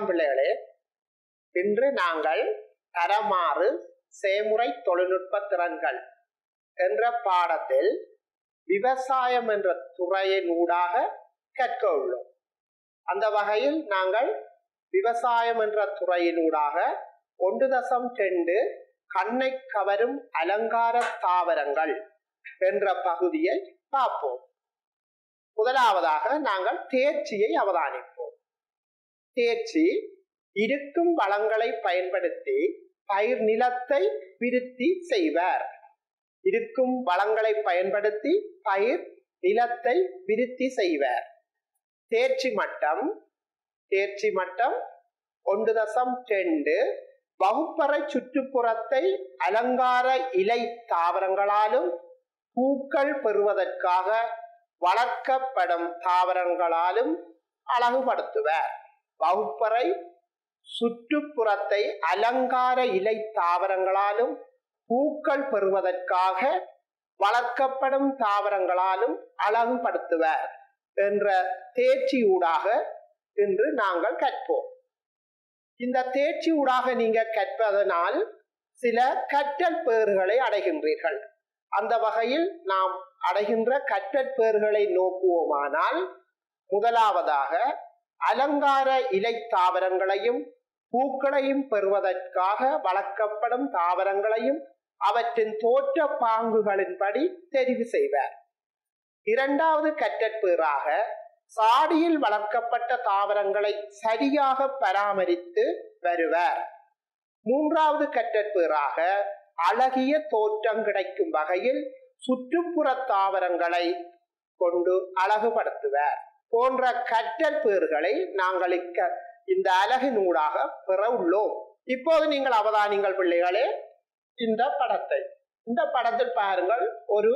பிள்ளைகளே இன்று நாங்கள் தரமாறு செயமுறை தொழில்நுட்ப திறன்கள் என்ற பாடத்தில் விவசாயம் என்ற துறையின் ஊடாக கற்க உள்ளோம் அந்த வகையில் நாங்கள் விவசாயம் என்ற துறையினூடாக ஒன்று தசம் ரெண்டு கண்ணை கவரும் அலங்கார தாவரங்கள் என்ற பகுதியை பார்ப்போம் முதலாவதாக நாங்கள் தேர்ச்சியை அவதானிப்போம் தேர்ச்சி இருக்கும் வளங்களை பயன்படுத்தி பயிர் நிலத்தை விருத்தி செய்வர் இருக்கும் வளங்களை பயன்படுத்தி பயிர் நிலத்தை விருத்தி செய்வர் தேர்ச்சி மட்டம் தேர்ச்சி மட்டம் ஒன்று தசம் ரெண்டு வகுப்பறை சுற்றுப்புறத்தை அலங்கார இலை தாவரங்களாலும் பூக்கள் பெறுவதற்காக வளர்க்கப்படும் தாவரங்களாலும் அழகுபடுத்துவர் வகுப்பறை சுற்றுப்புறத்தை அலங்கார இலை தாவரங்களாலும் பூக்கள் பெறுவதற்காக வளர்க்கப்படும் தாவரங்களாலும் அழகுபடுத்துவர் என்ற தேர்ச்சியூடாக இன்று நாங்கள் கற்போம் இந்த தேர்ச்சியூடாக நீங்க கற்பதனால் சில கற்றல் பேறுகளை அடைகின்றீர்கள் அந்த வகையில் நாம் அடைகின்ற கற்றல் பேறுகளை நோக்குவோமானால் முதலாவதாக அலங்கார இலை தாவரங்களையும் பூக்களையும் பெறுவதற்காக வளர்க்கப்படும் தாவரங்களையும் அவற்றின் தோற்ற பாங்குகளின்படி தெரிவு செய்வர் இரண்டாவது கற்றற்பேறாக சாடியில் வளர்க்கப்பட்ட தாவரங்களை சரியாக பராமரித்து வருவர் மூன்றாவது கற்றற்பேறாக அழகிய தோற்றம் கிடைக்கும் வகையில் சுற்றுப்புற தாவரங்களை கொண்டு அழகுபடுத்துவர் போன்ற கற்றல் பேர்களை நாங்கள் இக்க- இந்த அழகினூடாக பெற உள்ளோம் இப்போது நீங்கள் அவதானிங்கள் பிள்ளைகளே இந்த படத்தை இந்த படத்தில் பாருங்கள் ஒரு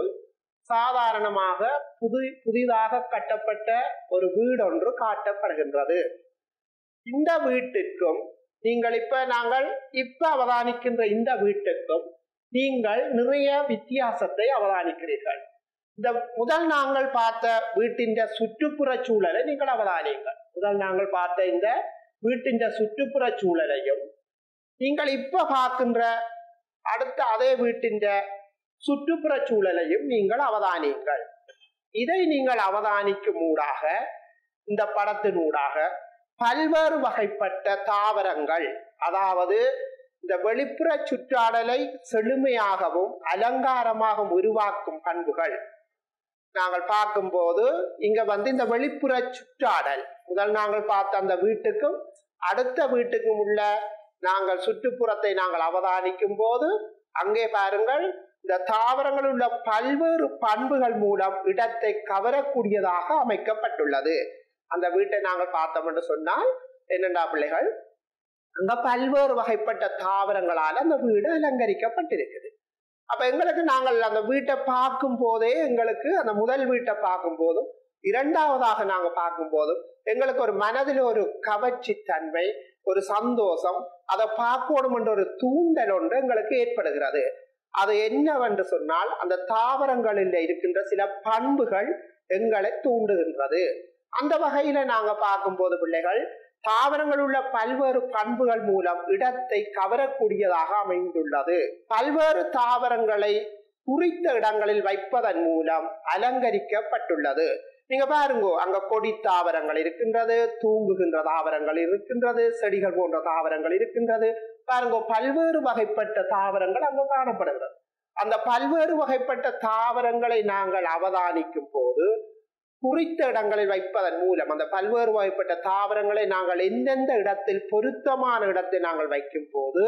சாதாரணமாக புது புதிதாக கட்டப்பட்ட ஒரு வீடு ஒன்று காட்டப்படுகின்றது இந்த வீட்டிற்கும் நீங்கள் இப்ப நாங்கள் இப்ப அவதானிக்கின்ற இந்த வீட்டுக்கும் நீங்கள் நிறைய வித்தியாசத்தை அவதானிக்கிறீர்கள் இந்த முதல் நாங்கள் பார்த்த வீட்டின் சுற்றுப்புற சூழலை நீங்கள் அவதானியுங்கள் முதல் நாங்கள் பார்த்த இந்த வீட்டின் சுற்றுப்புற சூழலையும் நீங்கள் இப்ப பார்க்கின்ற அடுத்த அதே வீட்டின் சுற்றுப்புற சூழலையும் நீங்கள் அவதானியுங்கள் இதை நீங்கள் அவதானிக்கும் ஊடாக இந்த படத்தின் ஊடாக பல்வேறு வகைப்பட்ட தாவரங்கள் அதாவது இந்த வெளிப்புற சுற்றாடலை செழுமையாகவும் அலங்காரமாகவும் உருவாக்கும் பண்புகள் நாங்கள் பார்க்கும்போது இங்க வந்து இந்த வெளிப்புற சுற்றாடல் முதல் நாங்கள் பார்த்த அந்த வீட்டுக்கும் அடுத்த வீட்டுக்கும் உள்ள நாங்கள் சுற்றுப்புறத்தை நாங்கள் அவதானிக்கும் போது அங்கே பாருங்கள் இந்த தாவரங்களில் உள்ள பல்வேறு பண்புகள் மூலம் இடத்தை கவரக்கூடியதாக அமைக்கப்பட்டுள்ளது அந்த வீட்டை நாங்கள் பார்த்தோம் என்று சொன்னால் என்னண்டா பிள்ளைகள் அங்க பல்வேறு வகைப்பட்ட தாவரங்களால் அந்த வீடு அலங்கரிக்கப்பட்டிருக்குது அப்ப எங்களுக்கு நாங்கள் அந்த வீட்டை பார்க்கும் போதே எங்களுக்கு அந்த முதல் வீட்டை பார்க்கும் போதும் இரண்டாவதாக நாங்க பார்க்கும் போதும் எங்களுக்கு ஒரு மனதில் ஒரு கவர்ச்சி தன்மை ஒரு சந்தோஷம் அதை பார்க்கணும் என்ற ஒரு தூண்டல் ஒன்று எங்களுக்கு ஏற்படுகிறது அது என்னவென்று சொன்னால் அந்த தாவரங்களில் இருக்கின்ற சில பண்புகள் எங்களை தூண்டுகின்றது அந்த வகையில நாங்க பார்க்கும்போது பிள்ளைகள் தாவரங்கள் உள்ள பல்வேறு பண்புகள் மூலம் இடத்தை கவரக்கூடியதாக அமைந்துள்ளது பல்வேறு தாவரங்களை குறித்த இடங்களில் வைப்பதன் மூலம் அலங்கரிக்கப்பட்டுள்ளது நீங்க பாருங்க அங்க கொடி தாவரங்கள் இருக்கின்றது தூங்குகின்ற தாவரங்கள் இருக்கின்றது செடிகள் போன்ற தாவரங்கள் இருக்கின்றது பாருங்க பல்வேறு வகைப்பட்ட தாவரங்கள் அங்க காணப்படுகிறது அந்த பல்வேறு வகைப்பட்ட தாவரங்களை நாங்கள் அவதானிக்கும் போது குறித்த இடங்களில் வைப்பதன் மூலம் அந்த பல்வேறு வகைப்பட்ட தாவரங்களை நாங்கள் எந்தெந்த இடத்தில் பொருத்தமான இடத்தில் நாங்கள் வைக்கும் போது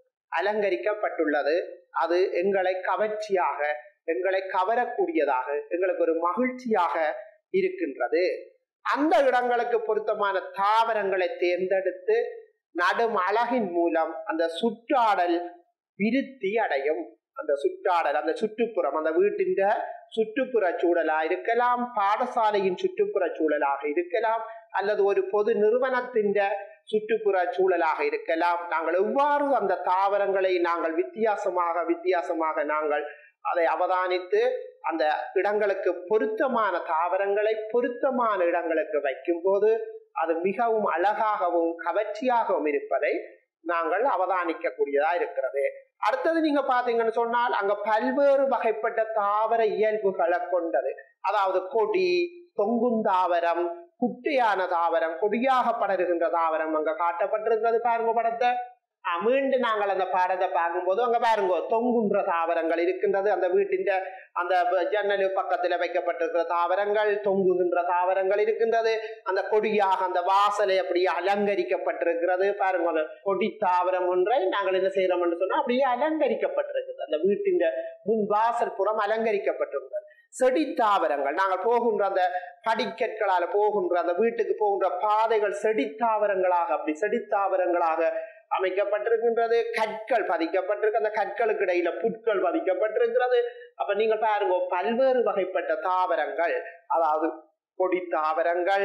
அலங்கரிக்கப்பட்டுள்ளது அது எங்களை கவர்ச்சியாக எங்களை கவரக்கூடியதாக எங்களுக்கு ஒரு மகிழ்ச்சியாக இருக்கின்றது அந்த இடங்களுக்கு பொருத்தமான தாவரங்களை தேர்ந்தெடுத்து நடும் அழகின் மூலம் அந்த சுற்றாடல் விருத்தி அடையும் அந்த சுற்றாடல் அந்த சுற்றுப்புறம் அந்த வீட்டின் சுற்றுப்புற சூழலா இருக்கலாம் பாடசாலையின் சுற்றுப்புற சூழலாக இருக்கலாம் அல்லது ஒரு பொது நிறுவனத்தின் சுற்றுப்புற சூழலாக இருக்கலாம் நாங்கள் எவ்வாறு அந்த தாவரங்களை நாங்கள் வித்தியாசமாக வித்தியாசமாக நாங்கள் அதை அவதானித்து அந்த இடங்களுக்கு பொருத்தமான தாவரங்களை பொருத்தமான இடங்களுக்கு வைக்கும் போது அது மிகவும் அழகாகவும் கவர்ச்சியாகவும் இருப்பதை நாங்கள் அவதானிக்க கூடியதா இருக்கிறது அடுத்தது நீங்க பாத்தீங்கன்னு சொன்னால் அங்க பல்வேறு வகைப்பட்ட தாவர இயல்புகளை கொண்டது அதாவது கொடி தொங்குந்தாவரம் குட்டியான தாவரம் கொடியாக படருகின்ற தாவரம் அங்க காட்டப்பட்டிருக்கிறது பாருங்க படத்தை அஹ் மீண்டும் நாங்கள் அந்த பாடத்தை பார்க்கும்போது அங்க பாருங்க தொங்குன்ற தாவரங்கள் இருக்கின்றது அந்த வீட்டின் அந்த ப- ஜன்னலு பக்கத்துல வைக்கப்பட்டிருக்கிற தாவரங்கள் தொங்குகின்ற தாவரங்கள் இருக்கின்றது அந்த கொடியாக அந்த வாசலை அப்படியே அலங்கரிக்கப்பட்டிருக்கிறது பாருங்க அந்த கொடி தாவரம் ஒன்றை நாங்கள் என்ன செய்யறோம் என்று சொன்னா அப்படியே அலங்கரிக்கப்பட்டிருக்கிறது அந்த வீட்டின் முன் வாசல் புறம் அலங்கரிக்கப்பட்டிருக்கிறது செடி தாவரங்கள் நாங்கள் போகின்ற அந்த படிக்கற்களால போகின்ற அந்த வீட்டுக்கு போகின்ற பாதைகள் செடி தாவரங்களாக அப்படி செடி தாவரங்களாக அமைக்கப்பட்டிருக்கின்றது கற்கள் பதிக்கப்பட்டிருக்கு அந்த கற்களுக்கு இடையில புட்கள் பதிக்கப்பட்டிருக்கிறது அப்ப நீங்க பாருங்க பல்வேறு வகைப்பட்ட தாவரங்கள் அதாவது கொடி தாவரங்கள்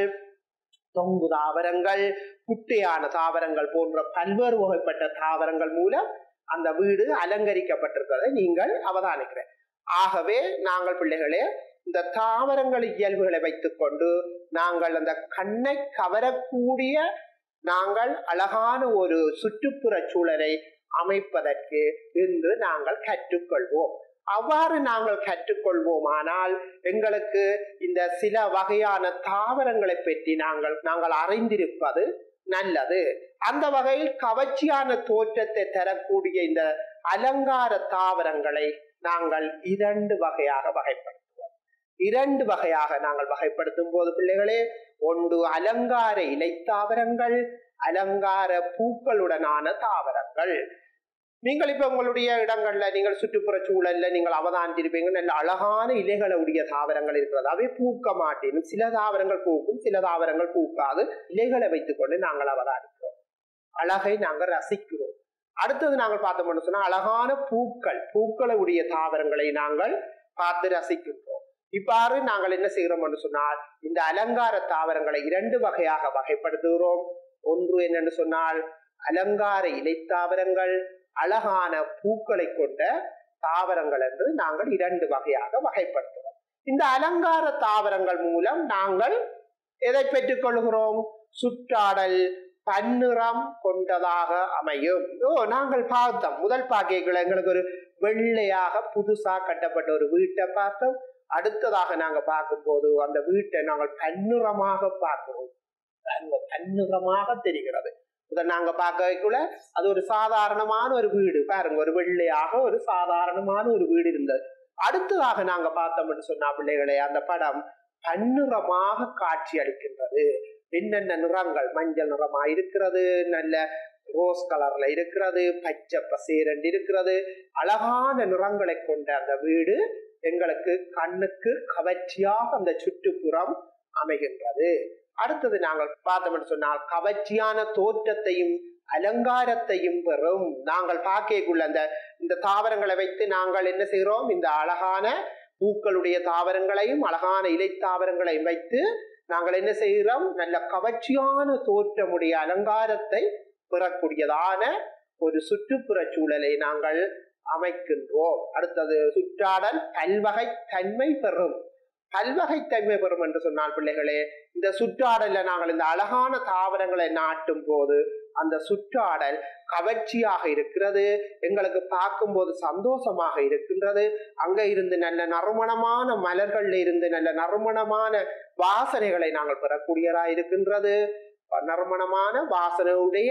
தொங்கு தாவரங்கள் குட்டையான தாவரங்கள் போன்ற பல்வேறு வகைப்பட்ட தாவரங்கள் மூலம் அந்த வீடு அலங்கரிக்கப்பட்டிருக்கிறதை நீங்கள் அவதானிக்கிறேன் ஆகவே நாங்கள் பிள்ளைகளே இந்த தாவரங்கள் இயல்புகளை வைத்துக்கொண்டு நாங்கள் அந்த கண்ணை கவரக்கூடிய நாங்கள் அழகான ஒரு சுற்றுப்புற சூழலை அமைப்பதற்கு இன்று நாங்கள் கற்றுக்கொள்வோம் அவ்வாறு நாங்கள் கற்றுக்கொள்வோமானால் எங்களுக்கு இந்த சில வகையான தாவரங்களை பற்றி நாங்கள் நாங்கள் அறிந்திருப்பது நல்லது அந்த வகையில் கவர்ச்சியான தோற்றத்தை தரக்கூடிய இந்த அலங்கார தாவரங்களை நாங்கள் இரண்டு வகையாக வகைப்படுத்துவோம் இரண்டு வகையாக நாங்கள் வகைப்படுத்தும் போது பிள்ளைகளே ஒன்று அலங்கார இலைத்தாவரங்கள் அலங்கார பூக்களுடனான தாவரங்கள் நீங்கள் இப்ப உங்களுடைய இடங்கள்ல நீங்கள் சுற்றுப்புற சூழல்ல நீங்கள் அவதானித்திருப்பீங்க நல்ல அழகான இலைகளுடைய தாவரங்கள் இருக்கிறது அவை பூக்க மாட்டேனும் சில தாவரங்கள் பூக்கும் சில தாவரங்கள் பூக்காது இலைகளை வைத்துக்கொண்டு நாங்கள் அவதானிக்கிறோம் அழகை நாங்கள் ரசிக்கிறோம் அடுத்தது நாங்கள் பார்த்தோம்னு சொன்னா அழகான பூக்கள் பூக்களை உடைய தாவரங்களை நாங்கள் பார்த்து ரசிக்கின்றோம் இவ்வாறு நாங்கள் என்ன செய்கிறோம் என்று சொன்னால் இந்த அலங்கார தாவரங்களை இரண்டு வகையாக வகைப்படுத்துகிறோம் ஒன்று என்னென்னு சொன்னால் அலங்கார இலைத்தாவரங்கள் அழகான பூக்களை கொண்ட தாவரங்கள் என்று நாங்கள் இரண்டு வகையாக வகைப்படுத்துகிறோம் இந்த அலங்கார தாவரங்கள் மூலம் நாங்கள் எதை பெற்றுக்கொள்கிறோம் சுற்றாடல் பன்னிறம் கொண்டதாக அமையும் ஓ நாங்கள் பார்த்தோம் முதல் பாக்கைகளை எங்களுக்கு ஒரு வெள்ளையாக புதுசா கட்டப்பட்ட ஒரு வீட்டை பார்த்தோம் அடுத்ததாக நாங்க பார்க்கும்போது அந்த வீட்டை நாங்கள் பன்னிறமாக பார்க்கிறோம் அங்க பன்னிறமாக தெரிகிறது இதை நாங்க பார்க்கக்குள்ள அது ஒரு சாதாரணமான ஒரு வீடு பாருங்க ஒரு வெள்ளையாக ஒரு சாதாரணமான ஒரு வீடு இருந்தது அடுத்ததாக நாங்க பார்த்தோம்னு சொன்னா பிள்ளைகளே அந்த படம் பன்னிறமாக காட்சி அளிக்கின்றது என்னென்ன நிறங்கள் மஞ்சள் நிறமா இருக்கிறது நல்ல ரோஸ் கலர்ல இருக்கிறது பச்சை பசேரண்டு இருக்கிறது அழகான நிறங்களை கொண்ட அந்த வீடு எங்களுக்கு கண்ணுக்கு கவர்ச்சியாக அந்த சுற்றுப்புறம் அமைகின்றது அடுத்தது நாங்கள் பார்த்தோம்னு சொன்னால் கவர்ச்சியான தோற்றத்தையும் அலங்காரத்தையும் பெறும் நாங்கள் பார்க்கக்குள்ள அந்த இந்த தாவரங்களை வைத்து நாங்கள் என்ன செய்கிறோம் இந்த அழகான பூக்களுடைய தாவரங்களையும் அழகான இலை தாவரங்களையும் வைத்து நாங்கள் என்ன செய்கிறோம் நல்ல கவர்ச்சியான தோற்றமுடைய அலங்காரத்தை பெறக்கூடியதான ஒரு சுற்றுப்புற சூழலை நாங்கள் அமைக்கின்றோம் அடுத்தது சுற்றாடல் பல்வகை தன்மை பெறும் பல்வகை தன்மை பெறும் என்று சொன்னால் பிள்ளைகளே இந்த சுற்றாடல்ல நாங்கள் இந்த அழகான தாவரங்களை நாட்டும் போது அந்த சுற்றாடல் கவர்ச்சியாக இருக்கிறது எங்களுக்கு பார்க்கும்போது சந்தோஷமாக இருக்கின்றது அங்க இருந்து நல்ல நறுமணமான மலர்கள்ல இருந்து நல்ல நறுமணமான வாசனைகளை நாங்கள் பெறக்கூடியதா இருக்கின்றது நறுமணமான வாசனையுடைய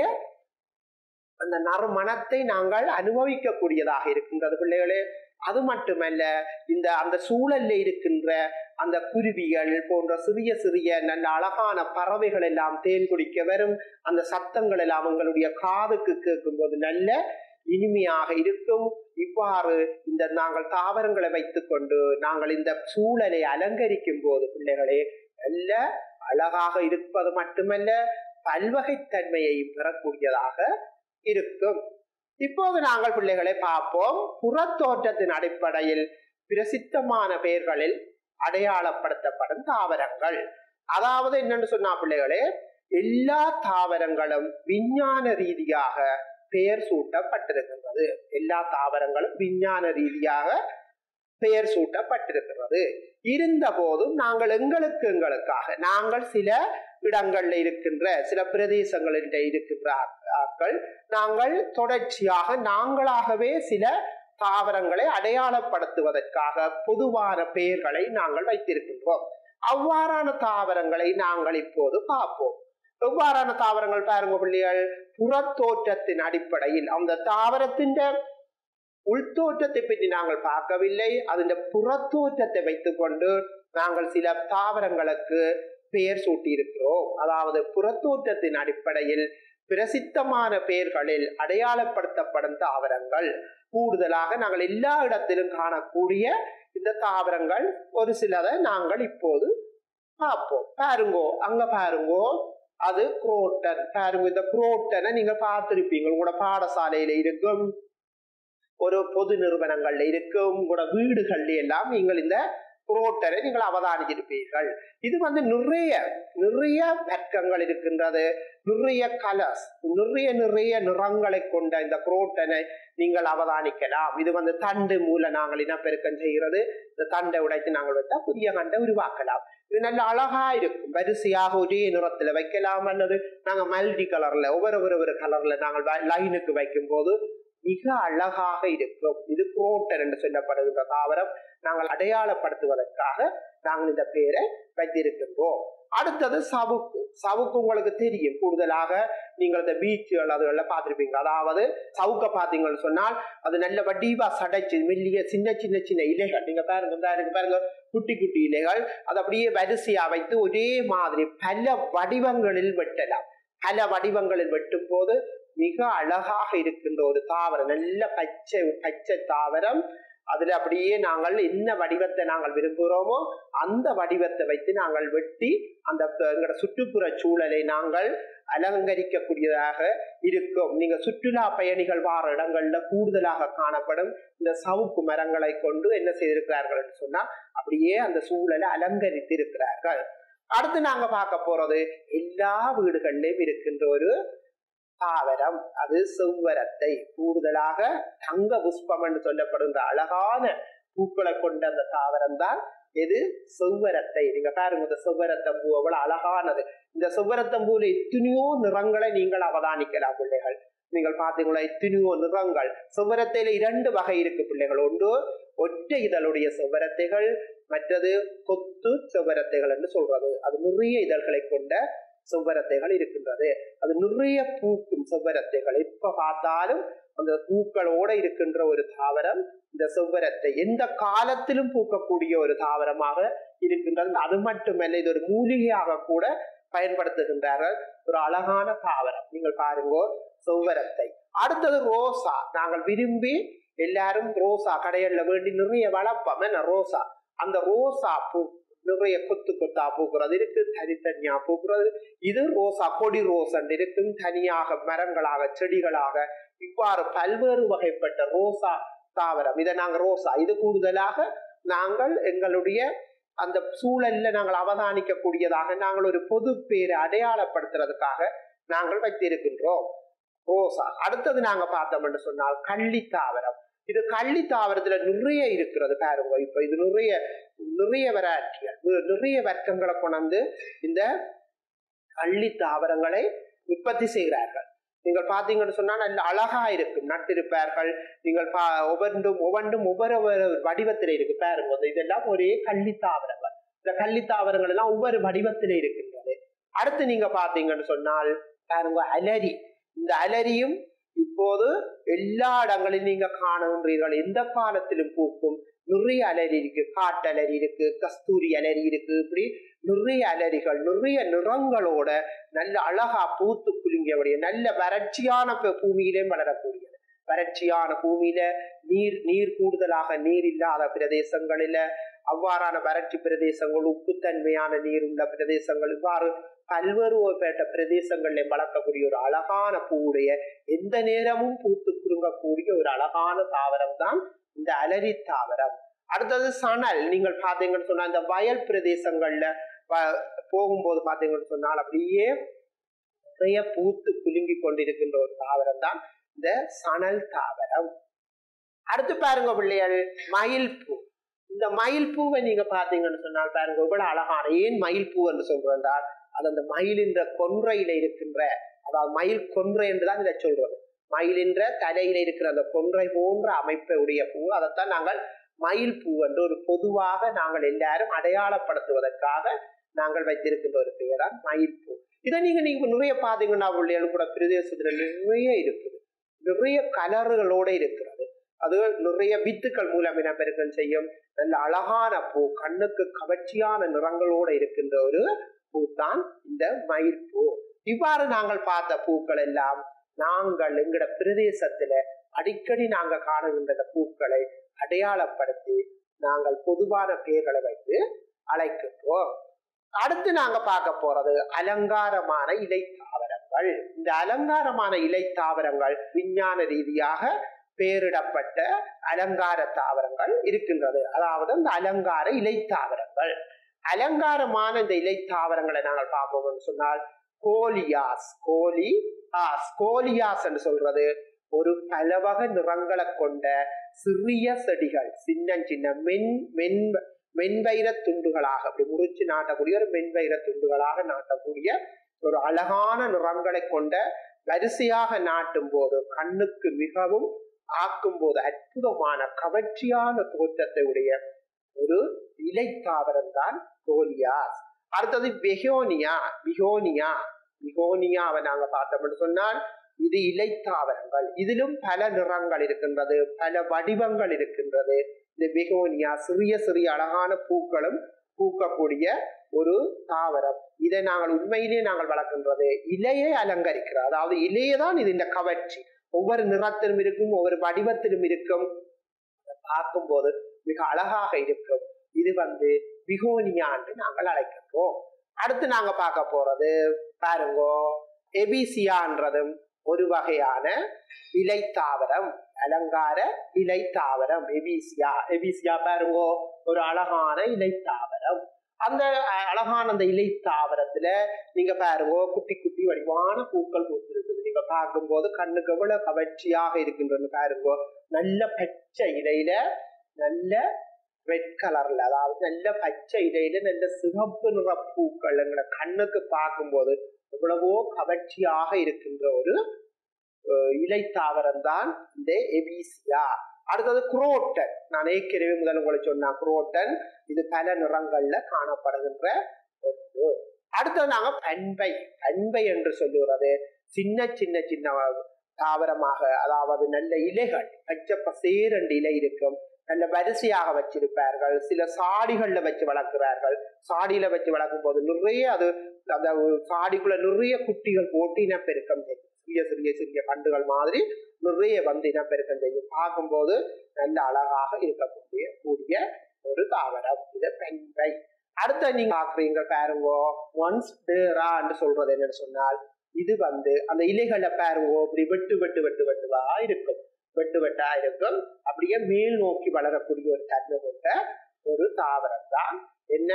அந்த நறுமணத்தை நாங்கள் அனுபவிக்கக்கூடியதாக இருக்கின்றது பிள்ளைகளே அது மட்டுமல்ல இந்த அந்த சூழல்ல இருக்கின்ற அந்த குருவிகள் போன்ற சிறிய சிறிய நல்ல அழகான பறவைகள் எல்லாம் தேன் குடிக்க வரும் அந்த சத்தங்கள் எல்லாம் அவங்களுடைய காதுக்கு கேட்கும்போது நல்ல இனிமையாக இருக்கும் இவ்வாறு இந்த நாங்கள் தாவரங்களை வைத்துக்கொண்டு நாங்கள் இந்த சூழலை அலங்கரிக்கும் போது பிள்ளைகளே நல்ல அழகாக இருப்பது மட்டுமல்ல பல்வகைத்தன்மையையும் பெறக்கூடியதாக இருக்கும் இப்போது நாங்கள் பிள்ளைகளை பார்ப்போம் புறத்தோற்றத்தின் அடிப்படையில் பிரசித்தமான பெயர்களில் அடையாளப்படுத்தப்படும் தாவரங்கள் அதாவது என்னன்னு சொன்னா பிள்ளைகளே எல்லா தாவரங்களும் விஞ்ஞான ரீதியாக பெயர் சூட்டப்பட்டிருக்கின்றது எல்லா தாவரங்களும் விஞ்ஞான ரீதியாக பெயர் சூட்டப்பட்டிருக்கிறது இருந்த போதும் நாங்கள் எங்களுக்கு எங்களுக்காக நாங்கள் சில இடங்கள்ல இருக்கின்ற சில பிரதேசங்களில் இருக்கின்ற ஆட்கள் நாங்கள் தொடர்ச்சியாக நாங்களாகவே சில தாவரங்களை அடையாளப்படுத்துவதற்காக பொதுவான பெயர்களை நாங்கள் வைத்திருக்கின்றோம் அவ்வாறான தாவரங்களை நாங்கள் இப்போது பார்ப்போம் எவ்வாறான தாவரங்கள் பாருங்க பிள்ளைகள் புறத்தோற்றத்தின் அடிப்படையில் அந்த தாவரத்தின் உள்தோற்றத்தை பற்றி நாங்கள் பார்க்கவில்லை அதன் புறத்தோற்றத்தை வைத்துக்கொண்டு நாங்கள் சில தாவரங்களுக்கு பெயர் சூட்டியிருக்கிறோம் அதாவது புறத்தோற்றத்தின் அடிப்படையில் பிரசித்தமான பெயர்களில் அடையாளப்படுத்தப்படும் தாவரங்கள் கூடுதலாக நாங்கள் எல்லா இடத்திலும் காணக்கூடிய இந்த தாவரங்கள் ஒரு சிலதை நாங்கள் இப்போது பார்ப்போம் பாருங்கோ அங்க பாருங்கோ அது குரோட்டன் பாருங்க இந்த குரோட்டனை நீங்க பார்த்திருப்பீங்க உங்களோட பாடசாலையில இருக்கும் ஒரு பொது நிறுவனங்கள்ல இருக்கும் உங்களோட வீடுகள்ல எல்லாம் நீங்கள் இந்த புரோட்டரை நீங்கள் அவதானிச்சிருப்பீர்கள் இது வந்து நிறைய நிறைய வர்க்கங்கள் இருக்கின்றது நிறைய கலர்ஸ் நிறைய நிறைய நிறங்களை கொண்ட இந்த புரோட்டனை நீங்கள் அவதானிக்கலாம் இது வந்து தண்டு மூல நாங்கள் இனப்பெருக்கம் செய்கிறது இந்த தண்டை உடைத்து நாங்கள் வைத்தா புதிய கண்டை உருவாக்கலாம் இது நல்ல அழகா இருக்கும் வரிசையாக ஒரே நிறத்துல வைக்கலாம் அல்லது நாங்க மல்டி கலர்ல ஒவ்வொரு ஒரு ஒரு கலர்ல நாங்கள் லைனுக்கு வைக்கும் போது மிக அழகாக இருக்கும் இது குரோட்டன் என்று சொல்லப்படுகின்ற தாவரம் நாங்கள் அடையாளப்படுத்துவதற்காக நாங்கள் இந்த பெயரை வைத்திருக்கின்றோம் அடுத்தது சவுக்கு சவுக்கு உங்களுக்கு தெரியும் கூடுதலாக நீங்கள் இந்த பீச்சுகள் அதுகளில் பார்த்துருப்பீங்க அதாவது சவுக்க பார்த்தீங்கன்னு சொன்னால் அது நல்ல வடிவா சடைச்சு மெல்லிய சின்ன சின்ன சின்ன இலைகள் நீங்க பாருங்க இந்த இருக்கு பாருங்க குட்டி குட்டி இலைகள் அது அப்படியே வரிசையா வைத்து ஒரே மாதிரி பல வடிவங்களில் வெட்டலாம் பல வடிவங்களில் வெட்டும் போது மிக அழகாக இருக்கின்ற ஒரு தாவரம் நல்ல பச்சை பச்சை தாவரம் அதுல அப்படியே நாங்கள் என்ன வடிவத்தை நாங்கள் விரும்புகிறோமோ அந்த வடிவத்தை வைத்து நாங்கள் வெட்டி அந்த எங்களோட சுற்றுப்புற சூழலை நாங்கள் அலங்கரிக்கக்கூடியதாக இருக்கும் நீங்க சுற்றுலா பயணிகள் வார இடங்கள்ல கூடுதலாக காணப்படும் இந்த சவுக்கு மரங்களை கொண்டு என்ன செய்திருக்கிறார்கள் என்று சொன்னால் அப்படியே அந்த சூழலை அலங்கரித்து இருக்கிறார்கள் அடுத்து நாங்க பார்க்க போறது எல்லா வீடுகளிலும் இருக்கின்ற ஒரு தாவரம் அது செவ்வரத்தை கூடுதலாக தங்க புஷ்பம் என்று சொல்லப்படுகின்ற அழகான பூக்களை கொண்ட அந்த தாவரம் தான் எது செவ்வரத்தை நீங்க பாருங்க இந்த செவ்வரத்தம் பூ அவ்வளவு அழகானது இந்த செவ்வரத்தம் பூல எத்தனையோ நிறங்களை நீங்கள் அவதானிக்கலாம் பிள்ளைகள் நீங்கள் பார்த்தீங்களா எத்தனையோ நிறங்கள் செவ்வரத்தையில இரண்டு வகை இருக்கு பிள்ளைகள் ஒன்று ஒற்றை இதழுடைய செவ்வரத்தைகள் மற்றது கொத்து செவ்வரத்தைகள் என்று சொல்றது அது நிறைய இதழ்களை கொண்ட செவ்வரத்தைகள் இருக்கின்றது அது நிறைய பூக்கும் செவ்வரத்தைகள் எப்ப பார்த்தாலும் அந்த பூக்களோட இருக்கின்ற ஒரு தாவரம் இந்த செவ்வரத்தை எந்த காலத்திலும் பூக்கக்கூடிய ஒரு தாவரமாக இருக்கின்றது அது மட்டுமல்ல இது ஒரு மூலிகையாக கூட பயன்படுத்துகின்றார்கள் ஒரு அழகான தாவரம் நீங்கள் பாருங்க செவ்வரத்தை அடுத்தது ரோசா நாங்கள் விரும்பி எல்லாரும் ரோசா கடைகள்ல வேண்டி நிறைய வளர்ப்போம் என்ன ரோசா அந்த ரோசா பூ நிறைய கொத்து கொத்தா பூக்குறது இருக்கு தனித்தனியா பூக்குறது இது ரோசா கொடி ரோசன் இருக்கு தனியாக மரங்களாக செடிகளாக இவ்வாறு பல்வேறு வகைப்பட்ட ரோசா தாவரம் இதை நாங்க ரோசா இது கூடுதலாக நாங்கள் எங்களுடைய அந்த சூழல்ல நாங்கள் அவதானிக்க கூடியதாக நாங்கள் ஒரு பொது பேரை அடையாளப்படுத்துறதுக்காக நாங்கள் வைத்திருக்கின்றோம் ரோசா அடுத்தது நாங்க பார்த்தோம் என்று சொன்னால் கள்ளி தாவரம் இது கள்ளி தாவரத்துல நிறைய இருக்கிறது பாருங்க இப்ப இது நிறைய நிறைய வெரைட்டிகள் நிறைய வர்க்கங்களை கொண்டு இந்த கள்ளி தாவரங்களை உற்பத்தி செய்கிறார்கள் நீங்கள் பார்த்தீங்கன்னு சொன்னா நல்ல அழகா இருக்கும் நட்டிருப்பார்கள் நீங்கள் பா ஒவ்வொன்றும் ஒவ்வொன்றும் ஒவ்வொரு வடிவத்தில் இருக்கு பாருங்க இதெல்லாம் ஒரே கள்ளி தாவரங்கள் இந்த கள்ளி தாவரங்கள் எல்லாம் ஒவ்வொரு வடிவத்தில் இருக்கின்றது அடுத்து நீங்க பாத்தீங்கன்னு சொன்னால் பாருங்க அலரி இந்த அலரியும் இப்போது எல்லா இடங்களிலும் நீங்க காணுகின்றீர்கள் எந்த காலத்திலும் பூக்கும் நிறைய அலரி இருக்கு காட்டலரி இருக்கு கஸ்தூரி அலரி இருக்கு இப்படி நிறைய அலரிகள் நிறைய நிறங்களோட நல்ல அழகா பூத்து குலுங்கியவுடைய நல்ல வறட்சியான பூமியிலே வளரக்கூடியது வறட்சியான பூமியில நீர் நீர் கூடுதலாக நீர் இல்லாத பிரதேசங்களில அவ்வாறான வறட்சி பிரதேசங்கள் உப்புத்தன்மையான நீர் உள்ள பிரதேசங்கள் இவ்வாறு பல்வேறு பேட்ட பிரதேசங்கள்ல வளர்க்கக்கூடிய ஒரு அழகான பூவுடைய எந்த நேரமும் பூத்து குறுங்கக்கூடிய ஒரு அழகான தாவரம் தான் இந்த அலரி தாவரம் அடுத்தது சணல் நீங்கள் பாத்தீங்கன்னு சொன்னா இந்த வயல் பிரதேசங்கள்ல போகும்போது பாத்தீங்கன்னு சொன்னால் அப்படியே நிறைய பூத்து குலுங்கி கொண்டிருக்கின்ற ஒரு தாவரம் தான் இந்த சணல் தாவரம் அடுத்து பாருங்க பிள்ளைகள் மயில் பூ இந்த மயில் பூவை நீங்க பாத்தீங்கன்னு சொன்னால் பாருங்க இவ்வளவு அழகான ஏன் மயில் பூ என்று சொல்றேன்டால் அது அந்த மயிலின்ற கொன்றையில இருக்கின்ற அதாவது மயில் கொன்றை என்றுதான் இதை சொல்றது மயிலின்ற தலையில இருக்கிற அந்த கொன்றை போன்ற அமைப்பை உடைய பூ அதைத்தான் நாங்கள் மயில் பூ என்று ஒரு பொதுவாக நாங்கள் எல்லாரும் அடையாளப்படுத்துவதற்காக நாங்கள் வைத்திருக்கின்ற ஒரு பெயர்தான் மயில் பூ இதை நீங்க நீங்க நிறைய பாத்தீங்கன்னா பிள்ளைகள் கூட பிரதேசத்துல நிறைய இருக்குது நிறைய கலர்களோட இருக்கிறது அது நிறைய வித்துக்கள் மூலம் இனப்பெருக்கம் செய்யும் நல்ல அழகான பூ கண்ணுக்கு கவர்ச்சியான நிறங்களோட இருக்கின்ற ஒரு பூ தான் இந்த மயில் பூ இவ்வாறு நாங்கள் பார்த்த பூக்கள் எல்லாம் நாங்கள் எங்கட பிரதேசத்துல அடிக்கடி நாங்க காணுகின்ற இந்த பூக்களை அடையாளப்படுத்தி நாங்கள் பொதுவான பெயர்களை வைத்து அழைக்கின்றோம் அடுத்து நாங்க பார்க்க போறது அலங்காரமான இலை தாவரங்கள் இந்த அலங்காரமான இலை தாவரங்கள் விஞ்ஞான ரீதியாக பெயரிடப்பட்ட அலங்கார தாவரங்கள் இருக்கின்றது அதாவது இந்த அலங்கார இலை தாவரங்கள் அலங்காரமான இந்த இலை தாவரங்களை நாங்கள் பார்ப்போம்னு சொன்னால் கோலியாஸ் கோலி ஆஸ் கோலியாஸ் என்று சொல்றது ஒரு பலவக நிறங்களை கொண்ட சிறிய செடிகள் சின்ன சின்ன மென் மென் மென்வைர துண்டுகளாக அப்படி முறிச்சு நாட்டக்கூடிய ஒரு மென்வைர துண்டுகளாக நாட்டக்கூடிய ஒரு அழகான நிறங்களை கொண்ட வரிசையாக நாட்டும் போது கண்ணுக்கு மிகவும் ஆக்கும் போது அற்புதமான கவர்ச்சியான தோற்றத்தை உடைய ஒரு இலை தாவரம் தான் கோலியாஸ் அடுத்தது பெஹோனியா பிஹோனியா பிஹோனியாவை நாங்க பார்த்தோம்னு சொன்னால் இது இலை தாவரங்கள் இதிலும் பல நிறங்கள் இருக்கின்றது பல வடிவங்கள் இருக்கின்றது இந்த பெகோனியா சிறிய சிறிய அழகான பூக்களும் பூக்கக்கூடிய ஒரு தாவரம் இதை நாங்கள் உண்மையிலேயே நாங்கள் வளர்க்கின்றது இலையை அலங்கரிக்கிறது அதாவது இலையை தான் இது இந்த கவர்ச்சி ஒவ்வொரு நிறத்திலும் இருக்கும் ஒவ்வொரு வடிவத்திலும் இருக்கும் பார்க்கும்போது மிக அழகாக இருக்கும் இது வந்து பிகோனியா என்று நாங்கள் அழைக்கின்றோம் அடுத்து நாங்க பார்க்க போறது பாருங்கோ எபிசியான்றதும் ஒரு வகையான இலை தாவரம் அலங்கார இலை தாவரம் எபிசியா எபிசியா பாருங்கோ ஒரு அழகான இலை தாவரம் அந்த அழகான அந்த இலை தாவரத்துல நீங்க பாருங்க குட்டி குட்டி வடிவான பூக்கள் பூத்திருக்குது நீங்க பார்க்கும்போது கண்ணுக்கு எவ்வளவு கவர்ச்சியாக இருக்கின்றது பாருங்க நல்ல பச்சை இலையில நல்ல ரெட் கலர்ல அதாவது நல்ல பச்சை இலையில நல்ல சிவப்பு நிற பூக்கள் எங்களை கண்ணுக்கு பார்க்கும்போது எவ்வளவோ கவர்ச்சியாக இருக்கின்ற ஒரு இலை தாவரம் தான் இந்த எபிசியா அடுத்தது குரோட்டன் நான் ஏற்கனவே முதல் உங்களை சொன்ன குரோட்டன் இது பல நிறங்கள்ல காணப்படுகின்ற ஒன்று அடுத்தது நாங்க பண்பை பண்பை என்று சொல்லுகிறது சின்ன சின்ன சின்ன தாவரமாக அதாவது நல்ல இலைகள் பச்சை பசேரண்டு இலை இருக்கும் நல்ல வரிசையாக வச்சிருப்பார்கள் சில சாடிகள்ல வச்சு வளர்க்கிறார்கள் சாடியில வச்சு வளர்க்கும் போது நிறைய அது அந்த சாடிக்குள்ள நிறைய குட்டிகள் போட்டு இனப்பெருக்கம் செய்யும் சிறிய சிறிய சிறிய கண்டுகள் மாதிரி நிறைய வந்து இனப்பெருக்கம் செய்யும் பார்க்கும்போது நல்ல அழகாக இருக்கக்கூடிய கூடிய ஒரு தாவரம் இது பெண்பை அடுத்த நீங்க பாக்குறீங்க பாருங்கோ ஒன்ஸ் டேரான்னு சொல்றது என்னன்னு சொன்னால் இது வந்து அந்த இலைகளை பாருங்கோ இப்படி வெட்டு வெட்டு வெட்டு வெட்டுவா இருக்கும் வெட்டு வெட்டா இருக்கும் அப்படியே மேல் நோக்கி வளரக்கூடிய ஒரு தன்மை கொண்ட ஒரு தாவரம் தான் என்ன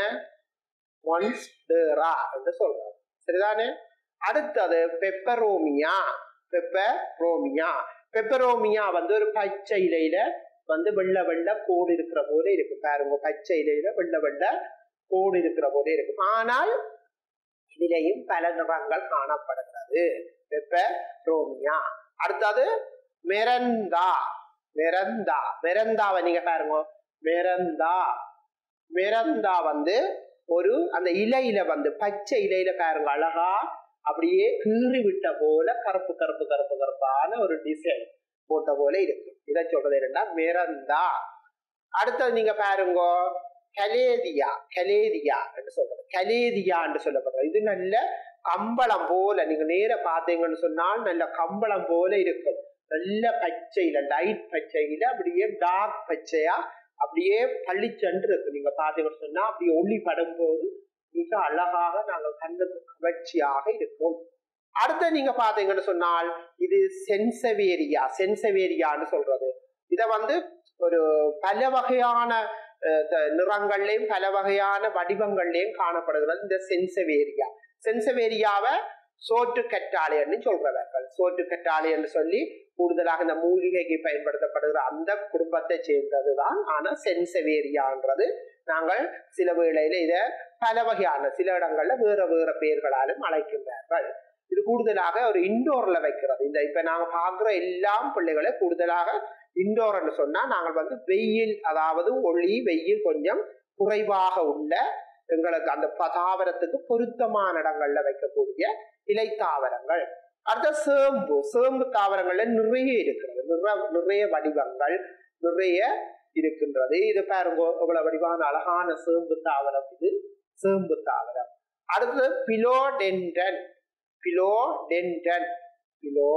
ஒன்ஸ் டேரா என்று சொல்றாங்க சரிதானே அடுத்தது பெப்பரோமியா பெப்பரோமியா பெப்பரோமியா வந்து ஒரு பச்சை இலையில வந்து வெள்ள வெள்ள கோடு இருக்கிற போல இருக்கு பாருங்க பச்சை இலையில வெள்ள வெள்ள கோடு இருக்கிற போல இருக்கும் ஆனால் இதிலையும் பல நிறங்கள் காணப்படுகிறது பெப்பரோமியா அடுத்தது மெரந்தா மெரந்தா மெரந்தாவை நீங்க பாருங்க மெரந்தா மெரந்தா வந்து ஒரு அந்த இலையில வந்து பச்சை இலையில பாருங்க அழகா அப்படியே கீறி விட்ட போல கருப்பு கருப்பு கருப்பு கருப்பான ஒரு டிசைன் போட்ட போல இருக்கு இதை சொல்றது என்னன்னா மெரந்தா அடுத்தது நீங்க பாருங்க கலேதியா கலேதியா என்று சொல்றது கலேதியா என்று சொல்லப்படுறது இது நல்ல கம்பளம் போல நீங்க நேர பார்த்தீங்கன்னு சொன்னால் நல்ல கம்பளம் போல இருக்கும் நல்ல பச்சையில லைட் பச்சையில அப்படியே டார்க் பச்சையா அப்படியே பள்ளிச்சென்று இருக்கு நீங்க பாத்தீங்கன்னு சொன்னா அப்படியே ஒளி படும் போது மிக அழகாக நாங்கள் கண்ணுக்கு கவர்ச்சியாக இருக்கும் அடுத்து நீங்க பாத்தீங்கன்னு சொன்னால் இது சென்சவேரியா சென்சவேரியான்னு சொல்றது இத வந்து ஒரு பல வகையான நிறங்கள்லயும் பல வகையான வடிவங்கள்லயும் காணப்படுகிறது இந்த சென்சவேரியா சென்சவேரியாவை சோற்று கற்றாழைன்னு சொல்றவர்கள் சோற்று கற்றாழைன்னு சொல்லி கூடுதலாக இந்த மூலிகைக்கு பயன்படுத்தப்படுகிற அந்த குடும்பத்தை சேர்ந்ததுதான் ஆனா சென்சவேரியான்றது நாங்கள் சில வேளையில இத பல வகையான சில இடங்கள்ல வேற வேற பெயர்களாலும் அழைக்கின்றார்கள் இது கூடுதலாக ஒரு இண்டோர்ல வைக்கிறது இந்த இப்ப நாங்க பாக்குற எல்லாம் பிள்ளைகளை கூடுதலாக இண்டோர் என்று சொன்னா நாங்கள் வந்து வெயில் அதாவது ஒளி வெயில் கொஞ்சம் குறைவாக உள்ள எங்களுக்கு அந்த ப- தாவரத்துக்கு பொருத்தமான இடங்கள்ல வைக்கக்கூடிய இலை தாவரங்கள் அடுத்த சேம்பு சேம்பு தாவரங்கள்ல நிறைய இருக்கிறது நிற- நிறைய வடிவங்கள் நிறைய இருக்கின்றது இது பாருங்க இவ்வளவு வடிவான அழகான சேம்பு தாவரம் இது சேம்பு தாவரம் அடுத்தது பிலோடென்டன் பிலோடென்டன் பிலோ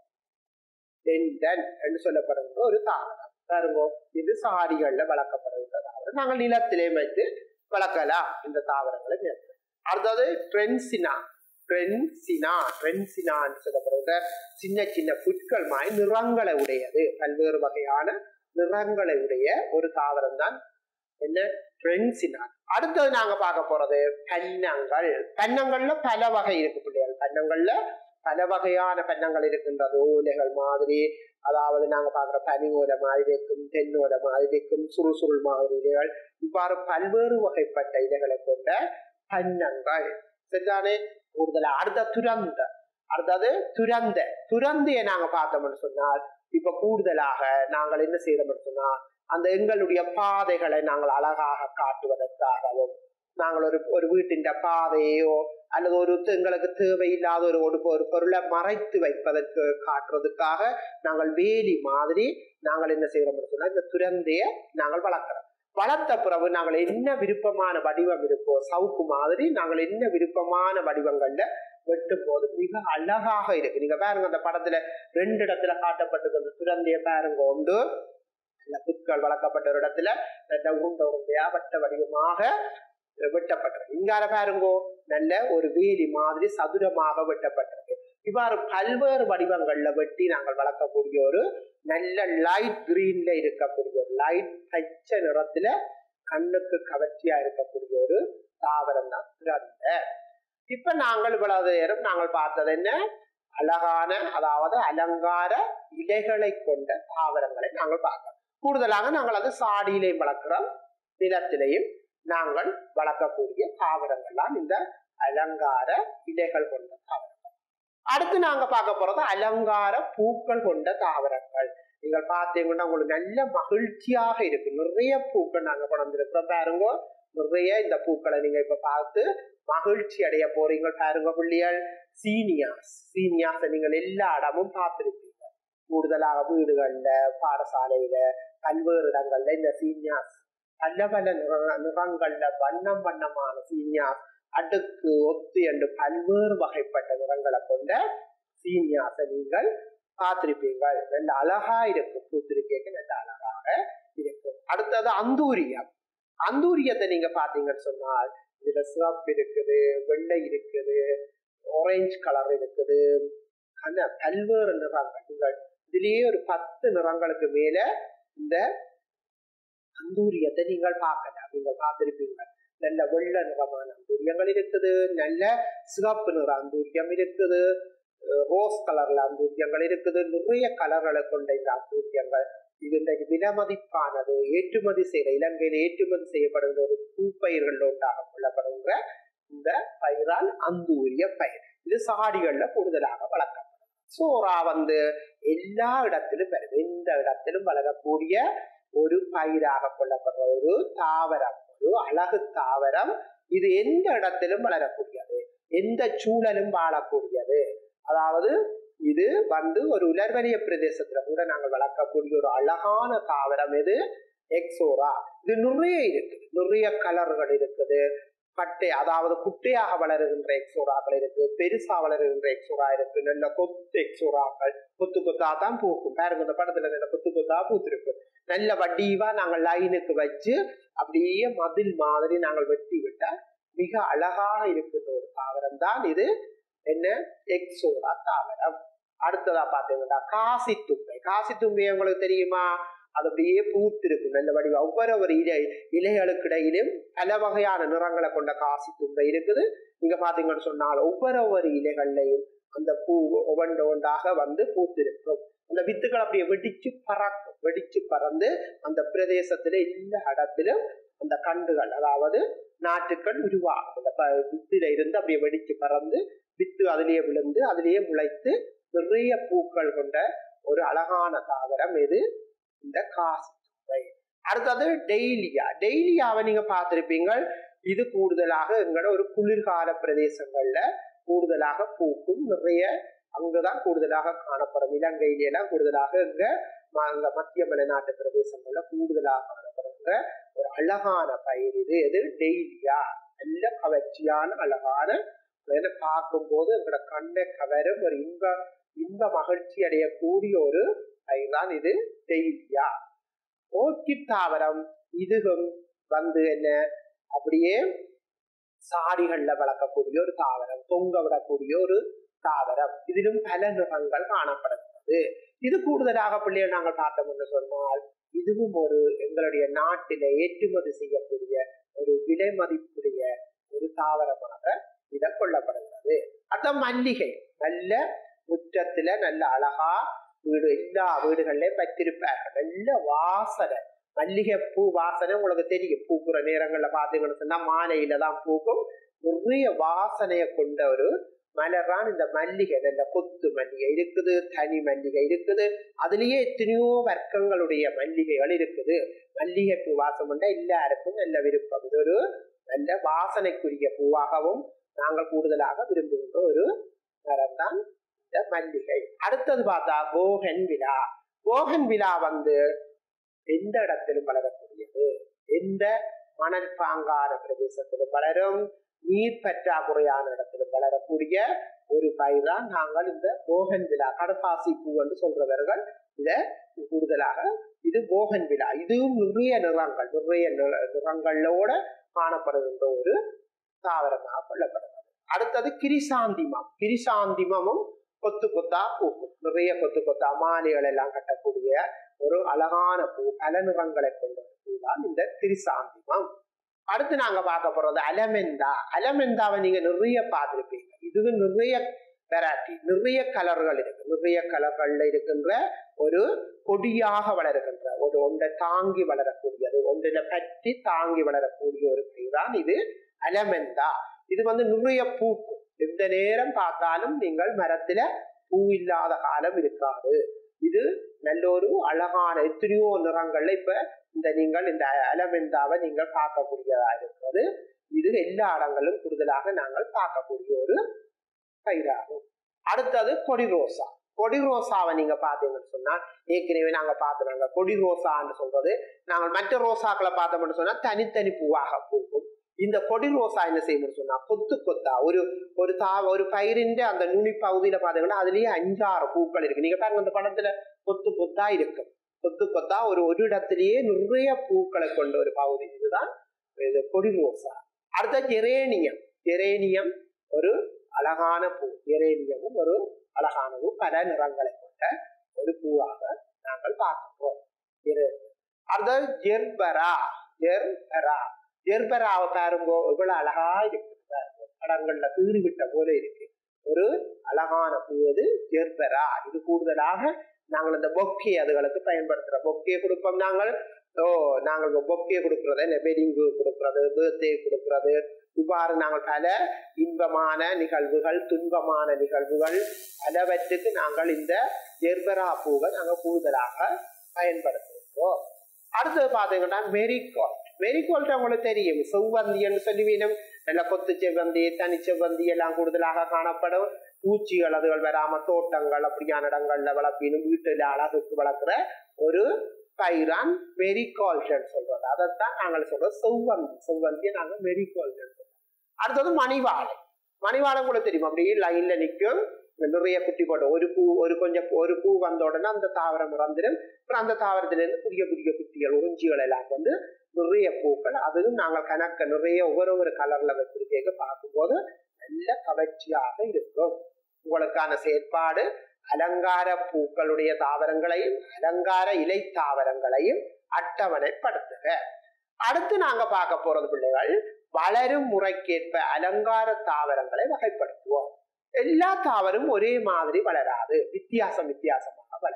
டென்டன் என்று சொல்லப்படுகின்ற ஒரு தாவரம் பாருங்க இது சாடிகள்ல வளர்க்கப்படுகின்ற தாவரம் நாங்கள் நிலத்திலே வைத்து வளர்க்கலாம் இந்த தாவரங்களை நிலத்தில் அடுத்தது ட்ரென்சினா ட்ரென்சினா ட்ரென்சினா என்று சொல்லப்படுகிற சின்ன சின்ன புட்கள் மாதிரி நிறங்களை உடையது பல்வேறு வகையான நிறங்களை உடைய ஒரு தாவரம் தான் என்ன ட்ரென்சினா அடுத்தது நாங்க பார்க்க போறது பன்னங்கள் பன்னங்கள்ல பல வகை இருக்கு பிள்ளைகள் பன்னங்கள்ல பல வகையான பன்னங்கள் இருக்கின்றது ஓலைகள் மாதிரி அதாவது நாங்க பார்க்குற பனி ஓலை மாதிரி இருக்கும் தென்னோலை மாதிரி இருக்கும் சுருள் மாதிரி இலைகள் இவ்வாறு பல்வேறு வகைப்பட்ட இலைகளை கொண்ட பன்னங்கள் சரிதானே கூடுதலா அடுத்த துரந்த அடுத்தது துரந்த துரந்தியை நாங்க பார்த்தோம்னு சொன்னால் இப்ப கூடுதலாக நாங்கள் என்ன செய்யறோம்னு சொன்னா அந்த எங்களுடைய பாதைகளை நாங்கள் அழகாக காட்டுவதற்காகவும் நாங்கள் ஒரு ஒரு வீட்டின் பாதையோ அல்லது ஒரு து- எங்களுக்கு தேவையில்லாத ஒரு ஒரு பொ- ஒரு பொருளை மறைத்து வைப்பதற்கு காட்டுறதுக்காக நாங்கள் வேலி மாதிரி நாங்கள் என்ன செய்யறோம்னு சொன்னா இந்த துரந்தைய நாங்கள் வளர்க்கிறோம் வளர்த்த பிறகு நாங்கள் என்ன விருப்பமான வடிவம் இருக்கோ சவுக்கு மாதிரி நாங்கள் என்ன விருப்பமான வடிவங்கள்ல வெட்டும் போது மிக அழகாக இருக்கு நீங்க பாருங்க அந்த படத்துல ரெண்டு இடத்துல காட்டப்பட்டிருக்க அந்த துரந்தைய பாருங்க உண்டு நல்ல புற்கள் வளர்க்கப்பட்ட ஒரு இடத்துல நல்ல உருண்ட உருண்டையா வட்ட வடிவமாக வெட்டப்பட்டிருக்கு இங்கால பாருங்கோ நல்ல ஒரு வேலி மாதிரி சதுரமாக வெட்டப்பட்டிருக்கு இவ்வாறு பல்வேறு வடிவங்கள்ல வெட்டி நாங்கள் வளர்க்கக்கூடிய ஒரு நல்ல லைட் கிரீன்ல இருக்கக்கூடிய ஒரு லைட் பச்சை நிறத்துல கண்ணுக்கு கவர்ச்சியா இருக்கக்கூடிய ஒரு தாவரம் தான் திறந்த இப்ப நாங்கள் இவ்வளவு நேரம் நாங்கள் பார்த்தது என்ன அழகான அதாவது அலங்கார இலைகளை கொண்ட தாவரங்களை நாங்கள் பார்க்கிறோம் கூடுதலாக நாங்கள் அது சாடியிலையும் வளர்க்கிறோம் நிலத்திலையும் நாங்கள் வளர்க்கக்கூடிய தாவரங்கள்லாம் இந்த அலங்கார இலைகள் கொண்ட தாவரங்கள் அடுத்து நாங்க பார்க்க போறது அலங்கார பூக்கள் கொண்ட தாவரங்கள் நீங்கள் பார்த்தீங்கன்னா உங்களுக்கு நல்ல மகிழ்ச்சியாக இருக்கு நிறைய பூக்கள் நாங்க கொண்டிருக்கிறோம் பாருங்க நிறைய இந்த பூக்களை நீங்க இப்ப பார்த்து மகிழ்ச்சி அடைய போறீங்க பாருங்க பிள்ளைகள் சீனியாஸ் சீனியாஸை நீங்கள் எல்லா இடமும் பார்த்திருப்பீங்க கூடுதலாக வீடுகள்ல பாடசாலையில பல்வேறு இடங்கள்ல இந்த சீனியாஸ் பல பல நிற- நிறங்கள்ல வண்ணம் வண்ணமான சீனியாஸ் அடுக்கு ஒத்து என்று பல்வேறு வகைப்பட்ட நிறங்களை கொண்ட சீனியாஸை நீங்கள் பார்த்திருப்பீங்கள் நல்ல அழகா இருக்கும் பூத்திருக்கேக்கு நல்ல அழகாக இருக்கும் அடுத்தது அந்தூரியம் அந்தூரியத்தை நீங்க பாத்தீங்கன்னு சொன்னால் இதுல சிவப்பு இருக்குது வெள்ளை இருக்குது ஆரஞ்சு கலர் இருக்குது அந்த பல்வேறு நிறங்கள் நீங்கள் இதுலயே ஒரு பத்து நிறங்களுக்கு மேல இந்த அந்தூரியத்தை நீங்கள் பார்க்கலாம் நீங்கள் பார்த்திருப்பீங்க நல்ல வெள்ள நிறமான அந்தூரியங்கள் இருக்குது நல்ல சிவப்பு நிற அந்தூரியம் இருக்குது அஹ் ரோஸ் கலர்ல அந்தூரியங்கள் இருக்குது நிறைய கலர்களை கொண்ட இந்த அந்தூரியங்கள் இது இன்றைக்கு விலமதிப்பானது ஏற்றுமதி செய்யற இலங்கையில் ஏற்றுமதி செய்யப்படுகிற ஒரு பூப்பயிர்கள் ஒன்றாக கொள்ளப்படுகிற இந்த பயிரால் அந்தூரிய பயிர் இது சாடிகள்ல கூடுதலாக வளர்க்கப்படும் சோறா வந்து எல்லா இடத்திலும் வரும் எந்த இடத்திலும் வளரக்கூடிய ஒரு பயிராக கொள்ளப்படுற ஒரு தாவரம் ஒரு அழகு தாவரம் இது எந்த இடத்திலும் வளரக்கூடியது எந்த சூழலும் வாழக்கூடியது அதாவது இது வந்து ஒரு உலர்வலிய பிரதேசத்துல கூட நாங்கள் வளர்க்கக்கூடிய ஒரு அழகான தாவரம் இது எக்ஸோரா இது நிறைய இருக்குது நிறைய கலர்கள் இருக்குது பட்டை அதாவது குட்டையாக வளருகின்ற எக்ஸோராக்கள் இருக்கு பெருசா வளருகின்ற எக்ஸோரா இருக்கு நல்ல கொத்து எக்ஸோராக்கள் கொத்து கொத்தா தான் பூக்கும் பாருங்க இந்த படத்துல நல்ல கொத்து கொத்தா பூத்திருக்கு நல்ல வடிவா நாங்கள் லைனுக்கு வச்சு அப்படியே மதில் மாதிரி நாங்கள் வெட்டி விட்டா மிக அழகாக இருக்கின்ற ஒரு தாவரம் தான் இது என்ன எக்ஸோரா தாவரம் அடுத்ததா பாத்தீங்கன்னா காசி தும்பை காசி தும்பை உங்களுக்கு தெரியுமா அது அப்படியே பூத்திருக்கும் நல்ல வடிவம் ஒவ்வொரு ஒரு இலை இலைகளுக்கு இடையிலும் பல வகையான நிறங்களை கொண்ட காசி தும்பை இருக்குது நீங்க பாத்தீங்கன்னு சொன்னால் ஒவ்வொரு ஒரு இலைகள்லையும் அந்த பூ ஒவ்வொன்று ஒன்றாக வந்து பூத்திருக்கும் அந்த வித்துக்கள் அப்படியே வெடிச்சு பறக்கும் வெடிச்சு பறந்து அந்த பிரதேசத்துல எல்லா இடத்திலும் அந்த கண்டுகள் அதாவது நாற்றுக்கள் உருவாகும் இந்த ப- வித்துல இருந்து அப்படியே வெடிச்சு பறந்து வித்து அதிலேயே விழுந்து அதிலேயே முளைத்து நிறைய பூக்கள் கொண்ட ஒரு அழகான தாவரம் இது இந்த காசு தும்பை அடுத்தது டெய்லியா டெய்லியாவை நீங்க பார்த்திருப்பீங்க இது கூடுதலாக எங்களோட ஒரு குளிர்கால பிரதேசங்கள்ல கூடுதலாக பூக்கும் நிறைய அங்கதான் கூடுதலாக காணப்படும் இலங்கையில எல்லாம் கூடுதலாக இங்க ம- இந்த மத்திய மலைநாட்டு பிரதேசங்கள்ல கூடுதலாக காணப்படுகிற ஒரு அழகான பயிர் இது எது டெய்லியா நல்ல கவர்ச்சியான அழகான இதை பார்க்கும்போது எங்களோட கண்ணை கவரும் ஒரு இன்ப இன்ப மகிழ்ச்சி அடையக்கூடிய ஒரு பயிர் தான் இது டெய்லியா ஓர்கிட் தாவரம் இதுவும் வந்து என்ன அப்படியே சாடிகள்ல வளர்க்கக்கூடிய ஒரு தாவரம் தொங்க விடக்கூடிய ஒரு தாவரம் இதிலும் பல நிறங்கள் காணப்படுகிறது இது கூடுதலாக பிள்ளைகள் நாங்கள் பார்த்தோம் என்று சொன்னால் இதுவும் ஒரு எங்களுடைய நாட்டில ஏற்றுமதி செய்யக்கூடிய ஒரு விலை மதிப்புடைய ஒரு தாவரமாக இதை கொள்ளப்படுகிறது அடுத்த மல்லிகை நல்ல முற்றத்துல நல்ல அழகா வீடு எல்லா வீடுகள்லயும் வச்சிருப்பார்கள் நல்ல வாசனை மல்லிகை பூ வாசனை உங்களுக்கு தெரியும் பூக்குற நேரங்கள்ல பாத்தீங்கன்னு சொன்னா மாலையில தான் பூக்கும் நிறைய வாசனையை கொண்ட ஒரு மலர் தான் இந்த மல்லிகை நல்ல கொத்து மல்லிகை இருக்குது தனி மல்லிகை இருக்குது அதுலயே எத்தனையோ வர்க்கங்களுடைய மல்லிகைகள் இருக்குது மல்லிகை பூ வாசம் பண்ணா எல்லாருக்கும் நல்ல விருப்பம் இது ஒரு நல்ல வாசனைக்குரிய பூவாகவும் நாங்கள் கூடுதலாக விரும்புகின்ற ஒரு மரம் தான் இந்த மல்லிகை அடுத்தது பார்த்தா போகன் விழா போகன் விழா வந்து எந்த இடத்திலும் வளரக்கூடியது எந்த மணல் பாங்கான பிரதேசத்திலும் வளரும் நீர் பற்றாக்குறையான இடத்திலும் வளரக்கூடிய ஒரு பயிர் தான் நாங்கள் இந்த போகன் விழா கடப்பாசி பூ என்று சொல்றவர்கள் இத கூடுதலாக இது போகன் விழா இதுவும் நிறைய நிறங்கள் நிறைய நிற- நிறங்களோட காணப்படுகின்ற ஒரு தாவரமாக கொள்ளப்படுகிறது அடுத்தது கிரிசாந்திமம் கிரிசாந்திமமும் கொத்து கொத்தா பூக்கும் நிறைய கொத்து கொத்தா மாலைகள் எல்லாம் கட்டக்கூடிய ஒரு அழகான பூ பல நிறங்களை கொண்ட ஒரு பூ தான் இந்த கிரிசாந்திமம் அடுத்து நாங்க பார்க்க போறது அலமெந்தா அலமெந்தாவை நீங்க நிறைய பார்த்திருப்பீங்க இதுக்கு நிறைய வெரைட்டி நிறைய கலர்கள் இருக்கு நிறைய கலர்கள்ல இருக்கின்ற ஒரு கொடியாக வளருகின்ற ஒரு ஒன்றை தாங்கி வளரக்கூடியது ஒன்றில பற்றி தாங்கி வளரக்கூடிய ஒரு பயிர் தான் இது அலமெந்தா இது வந்து நிறைய பூக்கும் எந்த நேரம் பார்த்தாலும் நீங்கள் மரத்துல பூ இல்லாத காலம் இருக்காது இது நல்ல ஒரு அழகான எத்தனையோ நிறங்கள்ல இப்ப இந்த நீங்கள் இந்த அலமெந்தாவை நீங்கள் பார்க்கக்கூடியதா இருக்கிறது இது எல்லா இடங்களிலும் கூடுதலாக நாங்கள் பார்க்கக்கூடிய ஒரு பயிராகும் அடுத்தது கொடி ரோசா கொடி ரோசாவை நீங்க பாத்தீங்கன்னு சொன்னா ஏற்கனவே நாங்க பார்த்தோம் நாங்க கொடி ரோசான்னு சொல்றது நாங்கள் மற்ற ரோசாக்களை பார்த்தோம்னு சொன்னா தனித்தனி பூவாக பூக்கும் இந்த கொடி ரோசா என்ன செய்யணும்னு சொன்னா கொத்து கொத்தா ஒரு ஒரு தா ஒரு பயிரின் அந்த நுனி பகுதியில பாத்தீங்கன்னா அதுலயே அஞ்சாறு பூக்கள் இருக்கு நீங்க பாருங்க இந்த படத்துல கொத்து கொத்தா இருக்கும் கொத்து கொத்தா ஒரு ஒரு இடத்திலேயே நிறைய பூக்களை கொண்ட ஒரு பகுதி இதுதான் இது கொடி ரோசா அடுத்த ஜெரேனியம் ஜெரேனியம் ஒரு அழகான பூ ஜெரேனியமும் ஒரு அழகான பூ பல நிறங்களை கொண்ட ஒரு பூவாக நாங்கள் பார்க்கிறோம் ஜெரேனியம். அடுத்தது ஜெர்பரா ஜெர்பரா ஜெர்பராவை பாருங்க எவ்வளவு அழகா இருக்கு பாருங்க படங்கள்ல கீறி விட்ட போல இருக்கு ஒரு அழகான பூ அது ஜெர்பரா இது கூடுதலாக நாங்கள் இந்த பொக்கே அதுகளுக்கு பயன்படுத்துறோம் பொக்கே கொடுப்போம் நாங்கள் ஓ நாங்கள் பொக்கே கொடுக்கறது இல்லை வெட்டிங்கு கொடுக்கறது பர்த்டே கொடுக்கறது இவ்வாறு நாங்கள் பல இன்பமான நிகழ்வுகள் துன்பமான நிகழ்வுகள் பலவற்றுக்கு நாங்கள் இந்த ஜெர்பரா பூவை நாங்கள் கூடுதலாக பயன்படுத்துகிறோம் அடுத்தது பாத்தீங்கன்னா மெரிகோல் மெரிகோல்ட் உங்களுக்கு தெரியும் செவ்வந்தின்னு சொல்லி வீணும் நல்ல கொத்து செவ்வந்தி தனி செவ்வந்தி எல்லாம் கூடுதலாக காணப்படும் பூச்சிகள் அதுகள் வராம தோட்டங்கள் அப்படியான இடங்கள்ல வளர்ப்பினும் வீட்டுல அழகுக்கு வளர்க்குற ஒரு பயிரான் மெரிகோல்டன் சொல்றது அதைத்தான் நாங்கள் சொல்றோம் செவ்வந்தி செவ்வந்தியை நாங்க மெரிகோல்டன் சொல்றோம் அடுத்தது மணிவாழை மணிவாழை கூட தெரியும் அப்படியே லைன்ல நிற்கும் நிறைய குட்டி போட்டு ஒரு பூ ஒரு கொஞ்சம் ஒரு பூ வந்த உடனே அந்த தாவரம் இறந்துடும் அப்புறம் அந்த தாவரத்துல இருந்து புதிய புதிய குட்டிகள் உறிஞ்சிகள் எல்லாம் வந்து நிறைய பூக்கள் அதுவும் நாங்கள் கணக்க நிறைய ஒவ்வொரு ஒரு கலர்ல வச்சிருக்க பார்க்கும்போது நல்ல கவர்ச்சியாக இருக்கும் உங்களுக்கான செயற்பாடு அலங்கார பூக்களுடைய தாவரங்களையும் அலங்கார இலை தாவரங்களையும் அட்டவணைப்படுத்துக அடுத்து நாங்க பார்க்க போறது பிள்ளைகள் வளரும் முறைக்கேற்ப அலங்கார தாவரங்களை வகைப்படுத்துவோம் எல்லா தாவரும் ஒரே மாதிரி வளராது வித்தியாசம் வித்தியாசமாக வளரும்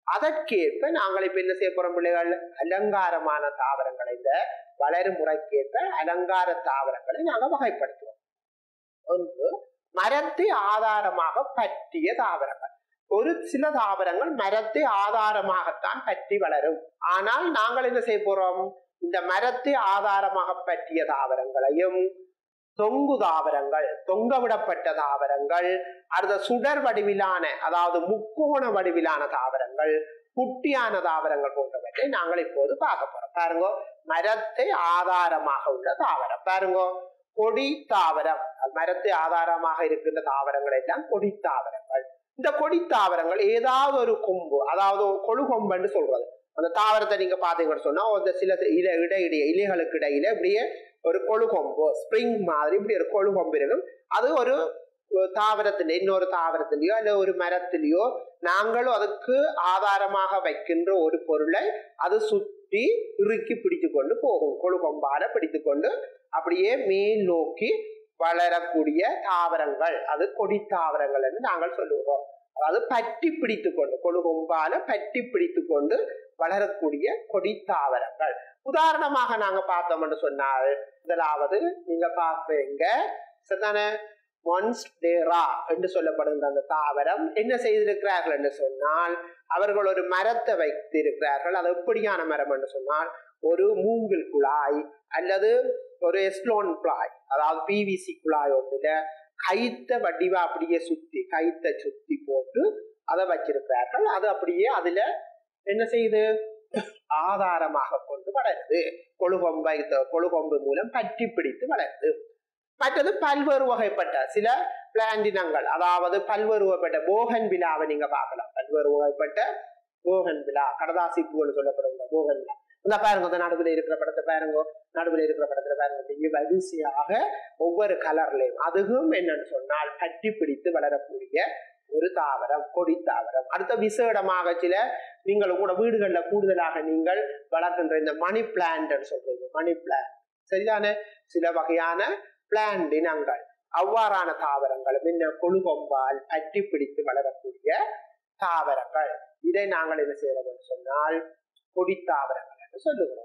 அதற்கேற்ப நாங்கள் இப்ப என்ன செய்ய போறோம் பிள்ளைகள் அலங்காரமான தாவரங்களை இந்த வளரும் முறைக்கேற்ப அலங்கார தாவரங்களை நாங்கள் வகைப்படுத்துவோம் ஒன்று மரத்தை ஆதாரமாக பற்றிய தாவரங்கள் ஒரு சில தாவரங்கள் மரத்தை ஆதாரமாகத்தான் பற்றி வளரும் ஆனால் நாங்கள் என்ன செய்ய போறோம் இந்த மரத்தை ஆதாரமாக பற்றிய தாவரங்களையும் தொங்கு தாவரங்கள் தொங்க விடப்பட்ட தாவரங்கள் அடுத்த சுடர் வடிவிலான அதாவது முக்கோண வடிவிலான தாவரங்கள் குட்டியான தாவரங்கள் போன்றவற்றை நாங்கள் இப்போது பார்க்க போறோம் பாருங்க மரத்தை ஆதாரமாக உள்ள தாவரம் பாருங்க கொடி தாவரம் மரத்தை ஆதாரமாக இருக்கின்ற தாவரங்கள் எல்லாம் கொடி தாவரங்கள் இந்த கொடி தாவரங்கள் ஏதாவது ஒரு கொம்பு அதாவது கொழு கொம்புன்னு சொல்றது அந்த தாவரத்தை நீங்க பாத்தீங்கன்னு சொன்னா அந்த சில இட இடையிடையே இலைகளுக்கு இடையில இப்படியே ஒரு கொழு கொம்பு ஸ்ப்ரிங் மாதிரி இப்படி ஒரு கொழு கொம்பு இருக்கும் அது ஒரு தாவரத்துல இன்னொரு தாவரத்திலேயோ அல்ல ஒரு மரத்திலேயோ நாங்களும் அதுக்கு ஆதாரமாக வைக்கின்ற ஒரு பொருளை அது சுற்றி இறுக்கி பிடித்து கொண்டு போகும் கொழு கொம்பால பிடித்து கொண்டு அப்படியே மேல் நோக்கி வளரக்கூடிய தாவரங்கள் அது கொடி தாவரங்கள் என்று நாங்கள் சொல்லுகிறோம் அதாவது பற்றி பிடித்து கொண்டு கொழு கொம்பால பற்றி பிடித்து கொண்டு வளரக்கூடிய கொடி தாவரங்கள் உதாரணமாக நாங்க பார்த்தோம்னு சொன்னால் முதலாவது நீங்க பார்ப்பீங்க சரிதானே மொன்ஸ்டேரா என்று சொல்லப்படுகின்ற அந்த தாவரம் என்ன செய்திருக்கிறார்கள் என்று சொன்னால் அவர்கள் ஒரு மரத்தை வைத்திருக்கிறார்கள் அது எப்படியான மரம் என்று சொன்னால் ஒரு மூங்கில் குழாய் அல்லது ஒரு எஸ்லோன் குழாய் அதாவது பிவிசி குழாய் ஒன்றுல கைத்த வடிவா அப்படியே சுத்தி கைத்த சுத்தி போட்டு அதை வச்சிருக்கிறார்கள் அது அப்படியே அதுல என்ன செய்யுது ஆதாரமாக கொண்டு வளருது கொழுகொம்பை கொழுகொம்பு மூலம் பற்றி பிடித்து வளருது மற்றது பல்வேறு வகைப்பட்ட சில பிளான்டினங்கள் அதாவது பல்வேறு வகைப்பட்ட போகன் விழாவை நீங்க பார்க்கலாம் பல்வேறு வகைப்பட்ட போகன் விழா கடதாசி பூன்னு சொல்லப்படுகிற போகன் விழா இந்த பாருங்க இந்த நடுவில் இருக்கிற படத்தை பாருங்க நடுவில் இருக்கிற படத்துல பாருங்க வரிசையாக ஒவ்வொரு கலர்லையும் அதுவும் என்னன்னு சொன்னால் பற்றி பிடித்து வளரக்கூடிய ஒரு தாவரம் கொடி தாவரம் அடுத்த விசேடமாக சில நீங்கள் உங்களோட வீடுகள்ல கூடுதலாக நீங்கள் வளர்க்கின்ற இந்த மணி பிளான்ட் சொல்றீங்க மணி பிளான்ட் சரிதானே சில வகையான பிளான்ட் இனங்கள் அவ்வாறான தாவரங்கள் என்ன கொழுகொம்பால் பற்றி பிடித்து வளரக்கூடிய தாவரங்கள் இதை நாங்கள் என்ன செய்யறோம் சொன்னால் கொடி தாவரங்கள் என்று சொல்லுகிறோம்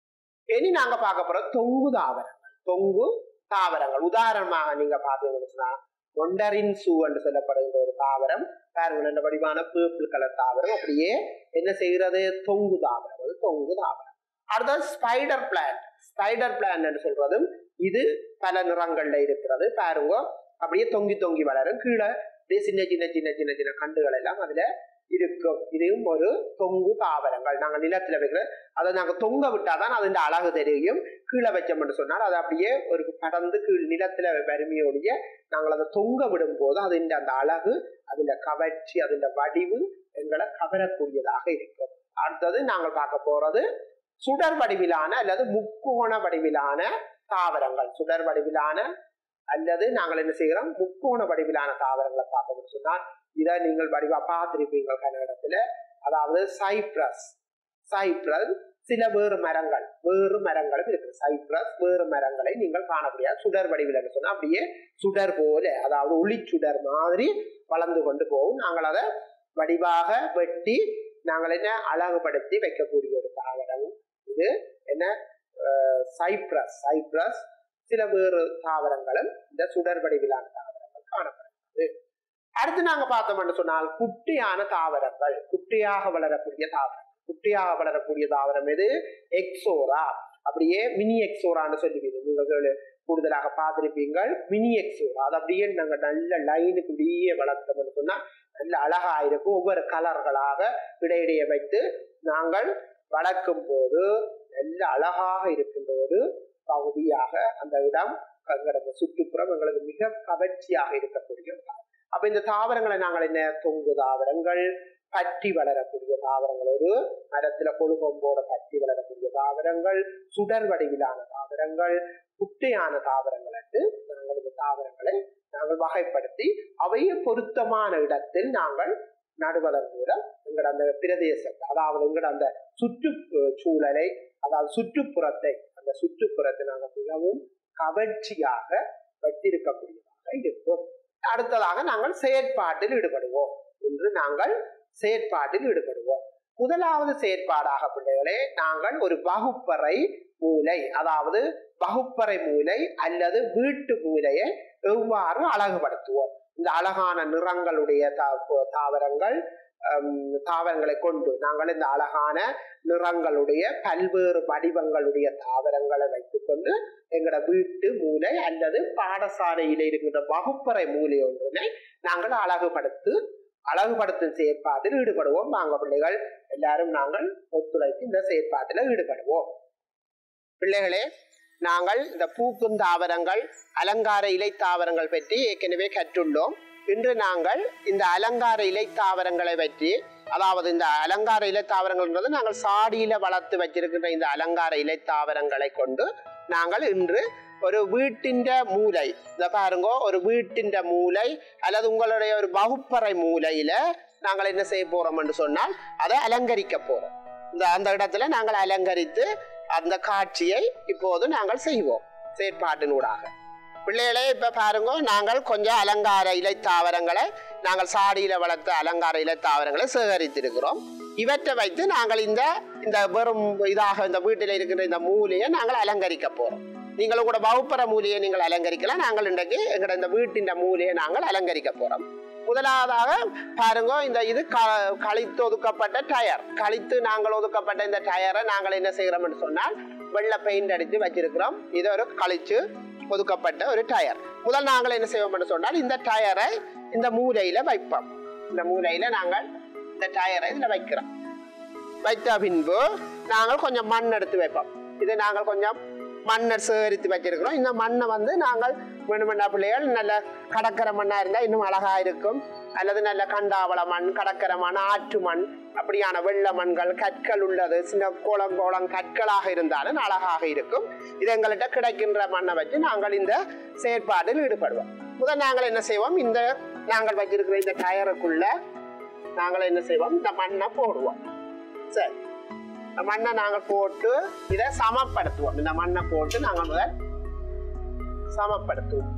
இனி நாங்க பார்க்க போறோம் தொங்கு தாவரங்கள் தொங்கு தாவரங்கள் உதாரணமாக நீங்க பார்த்தீங்கன்னு சொன்னா ஒண்டரின் சூ என்று சொல்லப்படுகிற ஒரு தாவரம் பாருங்க நல்ல வடிவான பேர்பிள் கலர் தாவரம் அப்படியே என்ன செய்கிறது தொங்கு தாவரம் அது தொங்கு தாவரம் அடுத்தது ஸ்பைடர் பிளான்ட் ஸ்பைடர் பிளான்ட் என்று சொல்றதும் இது பல நிறங்கள்ல இருக்கிறது பாருங்க அப்படியே தொங்கி தொங்கி வளரும் கீழே சின்ன சின்ன சின்ன சின்ன சின்ன கண்டுகள் எல்லாம் அதுல இருக்கும் இதுவும் ஒரு தொங்கு தாவரங்கள் நாங்க நிலத்துல வைக்கிற அதை நாங்க தொங்க விட்டாதான் அதன் அழகு தெரியும் கீழே வச்சோம்னு சொன்னால் அது அப்படியே ஒரு படர்ந்து கீழ் நிலத்துல வறுமையோடைய நாங்கள் அதை தொங்க விடும் போது அதின் அந்த அழகு அதுல கவர்ச்சி அதில் வடிவு எங்களை கவரக்கூடியதாக இருக்கும் அடுத்தது நாங்கள் பார்க்க போறது சுடர் வடிவிலான அல்லது முக்கோண வடிவிலான தாவரங்கள் சுடர் வடிவிலான அல்லது நாங்கள் என்ன செய்கிறோம் முக்கோண வடிவிலான தாவரங்களை பார்த்தோம்னு சொன்னால் இதை நீங்கள் வடிவா பார்த்திருப்பீங்க கன்னடத்துல அதாவது சைப்ரஸ் சைப்ரஸ் சில வேறு மரங்கள் வேறு மரங்களும் இருக்கு சைப்ரஸ் வேறு மரங்களை நீங்கள் காண முடியாது சுடர் வடிவில் சொன்னா அப்படியே சுடர் போல அதாவது ஒளிச்சுடர் மாதிரி வளர்ந்து கொண்டு போகும் நாங்கள் அதை வடிவாக வெட்டி நாங்கள் என்ன அழகுபடுத்தி வைக்கக்கூடிய ஒரு தாவரம் இது என்ன சைப்ரஸ் சைப்ரஸ் சில வேறு தாவரங்களும் இந்த சுடர் வடிவிலான தாவரங்கள் காணப்படுகிறது அடுத்து நாங்க பார்த்தோம்னு சொன்னால் குட்டியான தாவரங்கள் குட்டியாக வளரக்கூடிய தாவரம் குட்டியாக வளரக்கூடிய தாவரம் எது எக்ஸோரா அப்படியே மினி எக்ஸோரான்னு சொல்லுவீங்க நீங்கள் கூடுதலாக பார்த்திருப்பீங்கள் மினி எக்ஸோரா அது அப்படியே நாங்க நல்ல லைனுக்கு இப்படியே வளர்த்தோம்னு சொன்னா நல்ல அழகா இருக்கும் ஒவ்வொரு கலர்களாக இடையிடையே வைத்து நாங்கள் வளர்க்கும் போது நல்ல அழகாக இருக்கின்ற ஒரு பகுதியாக அந்த இடம் எங்களது சுற்றுப்புறம் எங்களுக்கு மிக கவர்ச்சியாக இருக்கக்கூடிய அப்ப இந்த தாவரங்களை நாங்கள் என்ன தொங்கு தாவரங்கள் பற்றி வளரக்கூடிய தாவரங்கள் ஒரு மரத்துல கொழுகொம்போட பற்றி வளரக்கூடிய தாவரங்கள் சுடர் வடிவிலான தாவரங்கள் குட்டையான தாவரங்கள் என்று நாங்கள் இந்த தாவரங்களை நாங்கள் வகைப்படுத்தி அவைய பொருத்தமான இடத்தில் நாங்கள் நடுவதன் மூலம் எங்களோட அந்த பிரதேசத்தை அதாவது எங்களோட அந்த சுற்று சூழலை அதாவது சுற்றுப்புறத்தை அந்த சுற்றுப்புறத்தை நாங்கள் மிகவும் கவர்ச்சியாக வைத்திருக்கக்கூடியதாக இருக்கும் அடுத்ததாக நாங்கள் செயற்பாட்டில் ஈடுபடுவோம் என்று நாங்கள் செயற்பாட்டில் ஈடுபடுவோம் முதலாவது செயற்பாடாக பிள்ளைகளே நாங்கள் ஒரு வகுப்பறை மூலை அதாவது வகுப்பறை மூலை அல்லது வீட்டு மூலையை எவ்வாறு அழகுபடுத்துவோம் இந்த அழகான நிறங்களுடைய தா- தாவரங்கள் ஹம், தாவரங்களை கொண்டு நாங்கள் இந்த அழகான நிறங்களுடைய பல்வேறு வடிவங்களுடைய தாவரங்களை வைத்துக்கொண்டு எங்களோட வீட்டு மூலை அல்லது பாடசாலையில் இருக்கின்ற வகுப்பறை மூலை ஒன்றினை நாங்கள் அழகுபடுத்து அழகுபடுத்தும் செயற்பாட்டில் ஈடுபடுவோம் நாங்க பிள்ளைகள் எல்லாரும் நாங்கள் ஒத்துழைத்து இந்த செயற்பாட்டில் ஈடுபடுவோம் பிள்ளைகளே நாங்கள் இந்த பூக்கும் தாவரங்கள் அலங்கார இலை தாவரங்கள் பற்றி ஏற்கனவே கற்றுள்ளோம் இன்று நாங்கள் இந்த அலங்கார இலை தாவரங்களை பற்றி அதாவது இந்த அலங்கார இலை தாவரங்கள்ன்றது நாங்கள் சாடியில வளர்த்து வச்சிருக்கின்ற இந்த அலங்கார இலை தாவரங்களை கொண்டு நாங்கள் இன்று ஒரு வீட்டின் மூலை இந்த பாருங்க ஒரு வீட்டின் மூலை அல்லது உங்களுடைய ஒரு வகுப்பறை மூலையில நாங்கள் என்ன செய்ய போறோம் என்று சொன்னால் அதை அலங்கரிக்க போறோம் இந்த அந்த இடத்துல நாங்கள் அலங்கரித்து அந்த காட்சியை இப்போது நாங்கள் செய்வோம் செயற்பாட்டினூடாக பிள்ளைகளே இப்ப பாருங்க நாங்கள் கொஞ்சம் அலங்கார இலை தாவரங்களை நாங்கள் சாடியில வளர்த்த அலங்கார இலை தாவரங்களை சேகரித்திருக்கிறோம் இவற்றை வைத்து நாங்கள் இந்த இந்த வெறும் இதாக இந்த வீட்டில் இருக்கிற இந்த மூலையை நாங்கள் அலங்கரிக்க போறோம் நீங்களும் கூட வகுப்பற மூலையை நீங்கள் அலங்கரிக்கலாம் நாங்கள் இன்றைக்கு எங்களோட இந்த வீட்டின் மூலையை நாங்கள் அலங்கரிக்க போறோம் முதலாவதாக பாருங்க இந்த இது க- கழித்து ஒதுக்கப்பட்ட டயர் கழித்து நாங்கள் ஒதுக்கப்பட்ட இந்த டயரை நாங்கள் என்ன செய்கிறோம்னு சொன்னால் வெள்ளை பெயிண்ட் அடித்து வச்சிருக்கிறோம் இது ஒரு கழிச்சு ஒதுக்கப்பட்ட ஒரு டயர் முதல் நாங்கள் என்ன செய்வோம்னு சொன்னால் இந்த டயரை இந்த மூலையில வைப்போம் இந்த மூலையில நாங்கள் இந்த டயரை இதுல வைக்கிறோம் வைத்த பின்பு நாங்கள் கொஞ்சம் மண் எடுத்து வைப்போம் இது நாங்கள் கொஞ்சம் மண்ணை சேகரித்து வச்சிருக்கிறோம் இந்த மண்ணை வந்து நாங்கள் வேணுமெண்டா பிள்ளைகள் நல்ல கடற்கரை மண்ணா இருந்தால் இன்னும் அழகா இருக்கும் அல்லது நல்ல கண்டாவள மண் கடற்கரை மண் ஆற்று மண் அப்படியான வெள்ள மண்கள் கற்கள் உள்ளது சின்ன கோலம் கோலம் கற்களாக இருந்தாலும் அழகாக இருக்கும் இது எங்கள்கிட்ட கிடைக்கின்ற மண்ணை வச்சு நாங்கள் இந்த செயற்பாட்டில் ஈடுபடுவோம் முதல் நாங்கள் என்ன செய்வோம் இந்த நாங்கள் வச்சிருக்கிற இந்த டயருக்குள்ள நாங்கள் என்ன செய்வோம் இந்த மண்ணை போடுவோம் சரி இந்த மண்ணை நாங்கள் போட்டு இதை சமப்படுத்துவோம் இந்த மண்ணை போட்டு நாங்கள் முதல் சமப்படுத்துவோம்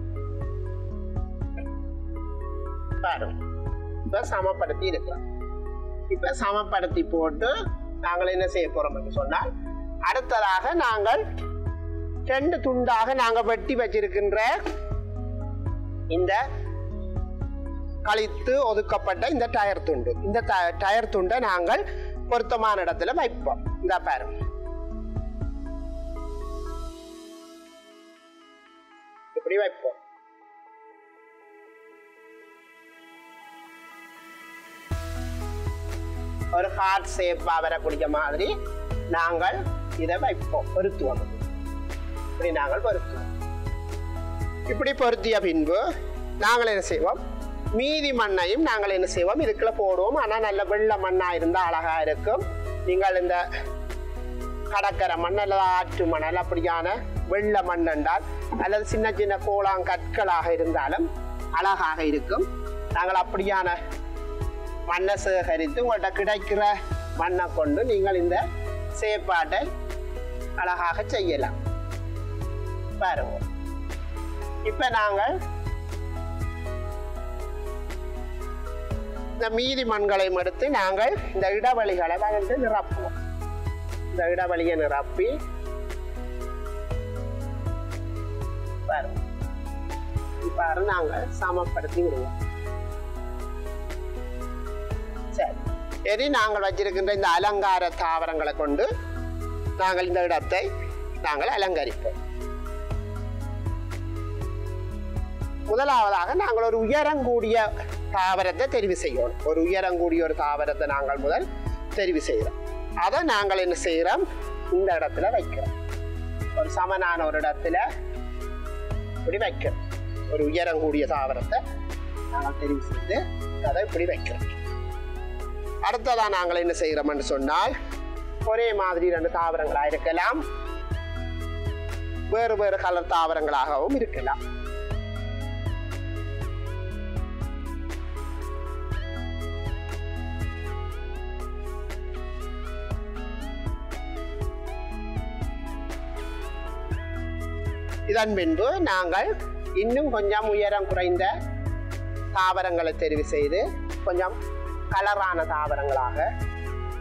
பாருங்க இப்ப சமப்படுத்தி இருக்கிறோம் இப்ப சமப்படுத்தி போட்டு நாங்கள் என்ன செய்ய போறோம் சொன்னால் அடுத்ததாக நாங்கள் ரெண்டு துண்டாக நாங்கள் வெட்டி வச்சிருக்கின்ற இந்த கழித்து ஒதுக்கப்பட்ட இந்த டயர் துண்டு இந்த ட- டயர் துண்டை நாங்கள் பொருத்தமான இடத்துல வைப்போம் இந்த பாருங்க இப்படி வைப்போம் ஒரு ஹார்ட் ஷேப்பா வரக்கூடிய மாதிரி நாங்கள் இதை வைப்போம் பொருத்துவோம் இப்படி நாங்கள் பொருத்துவோம் இப்படி பொருத்திய பின்பு நாங்கள் என்ன செய்வோம் மீதி மண்ணையும் நாங்கள் என்ன செய்வோம் இதுக்குள்ள போடுவோம் ஆனால் நல்ல வெள்ளை மண்ணாக இருந்தால் அழகா இருக்கும் நீங்கள் இந்த கடற்கரை மண் அல்லது ஆற்று மணல் அப்படியான வெள்ளை மண் என்றால் அல்லது சின்ன சின்ன கோளாங் கற்களாக இருந்தாலும் அழகாக இருக்கும் நாங்கள் அப்படியான மண்ணை சேகரித்து உங்கள்கிட்ட கிடைக்கிற மண்ணை கொண்டு நீங்கள் இந்த செயற்பாட்டை அழகாக செய்யலாம் பாருங்க இப்ப நாங்கள் இந்த மீதி மண்களையும் எடுத்து நாங்கள் இந்த இடைவெளிகளை வந்து நிரப்புவோம் இந்த இடைவெளியை நிரப்பி பாருங்க இவ்வாறு நாங்கள் சமப்படுத்தி விடுவோம் சரி சரி நாங்கள் வச்சிருக்கின்ற இந்த அலங்கார தாவரங்களை கொண்டு நாங்கள் இந்த இடத்தை நாங்கள் அலங்கரிப்போம் முதலாவதாக நாங்கள் ஒரு உயரங்கூடிய தாவரத்தை தெரிவு செய்யணும் ஒரு உயரங்கூடிய ஒரு தாவரத்தை நாங்கள் முதல் தெரிவு செய்கிறோம் அதை நாங்கள் என்ன செய்கிறோம் இந்த இடத்துல வைக்கிறோம் ஒரு சமனான ஒரு இடத்துல இப்படி வைக்கிறோம் ஒரு உயரங்கூடிய தாவரத்தை நாங்கள் தெரிவு செய்து அதை இப்படி வைக்கிறோம் அடுத்ததா நாங்கள் என்ன செய்கிறோம்னு சொன்னால் ஒரே மாதிரி ரெண்டு தாவரங்களாக இருக்கலாம் வேறு வேறு கலர் தாவரங்களாகவும் இருக்கலாம் இதன் பின்பு நாங்கள் இன்னும் கொஞ்சம் உயரம் குறைந்த தாவரங்களை தெரிவு செய்து கொஞ்சம் கலரான தாவரங்களாக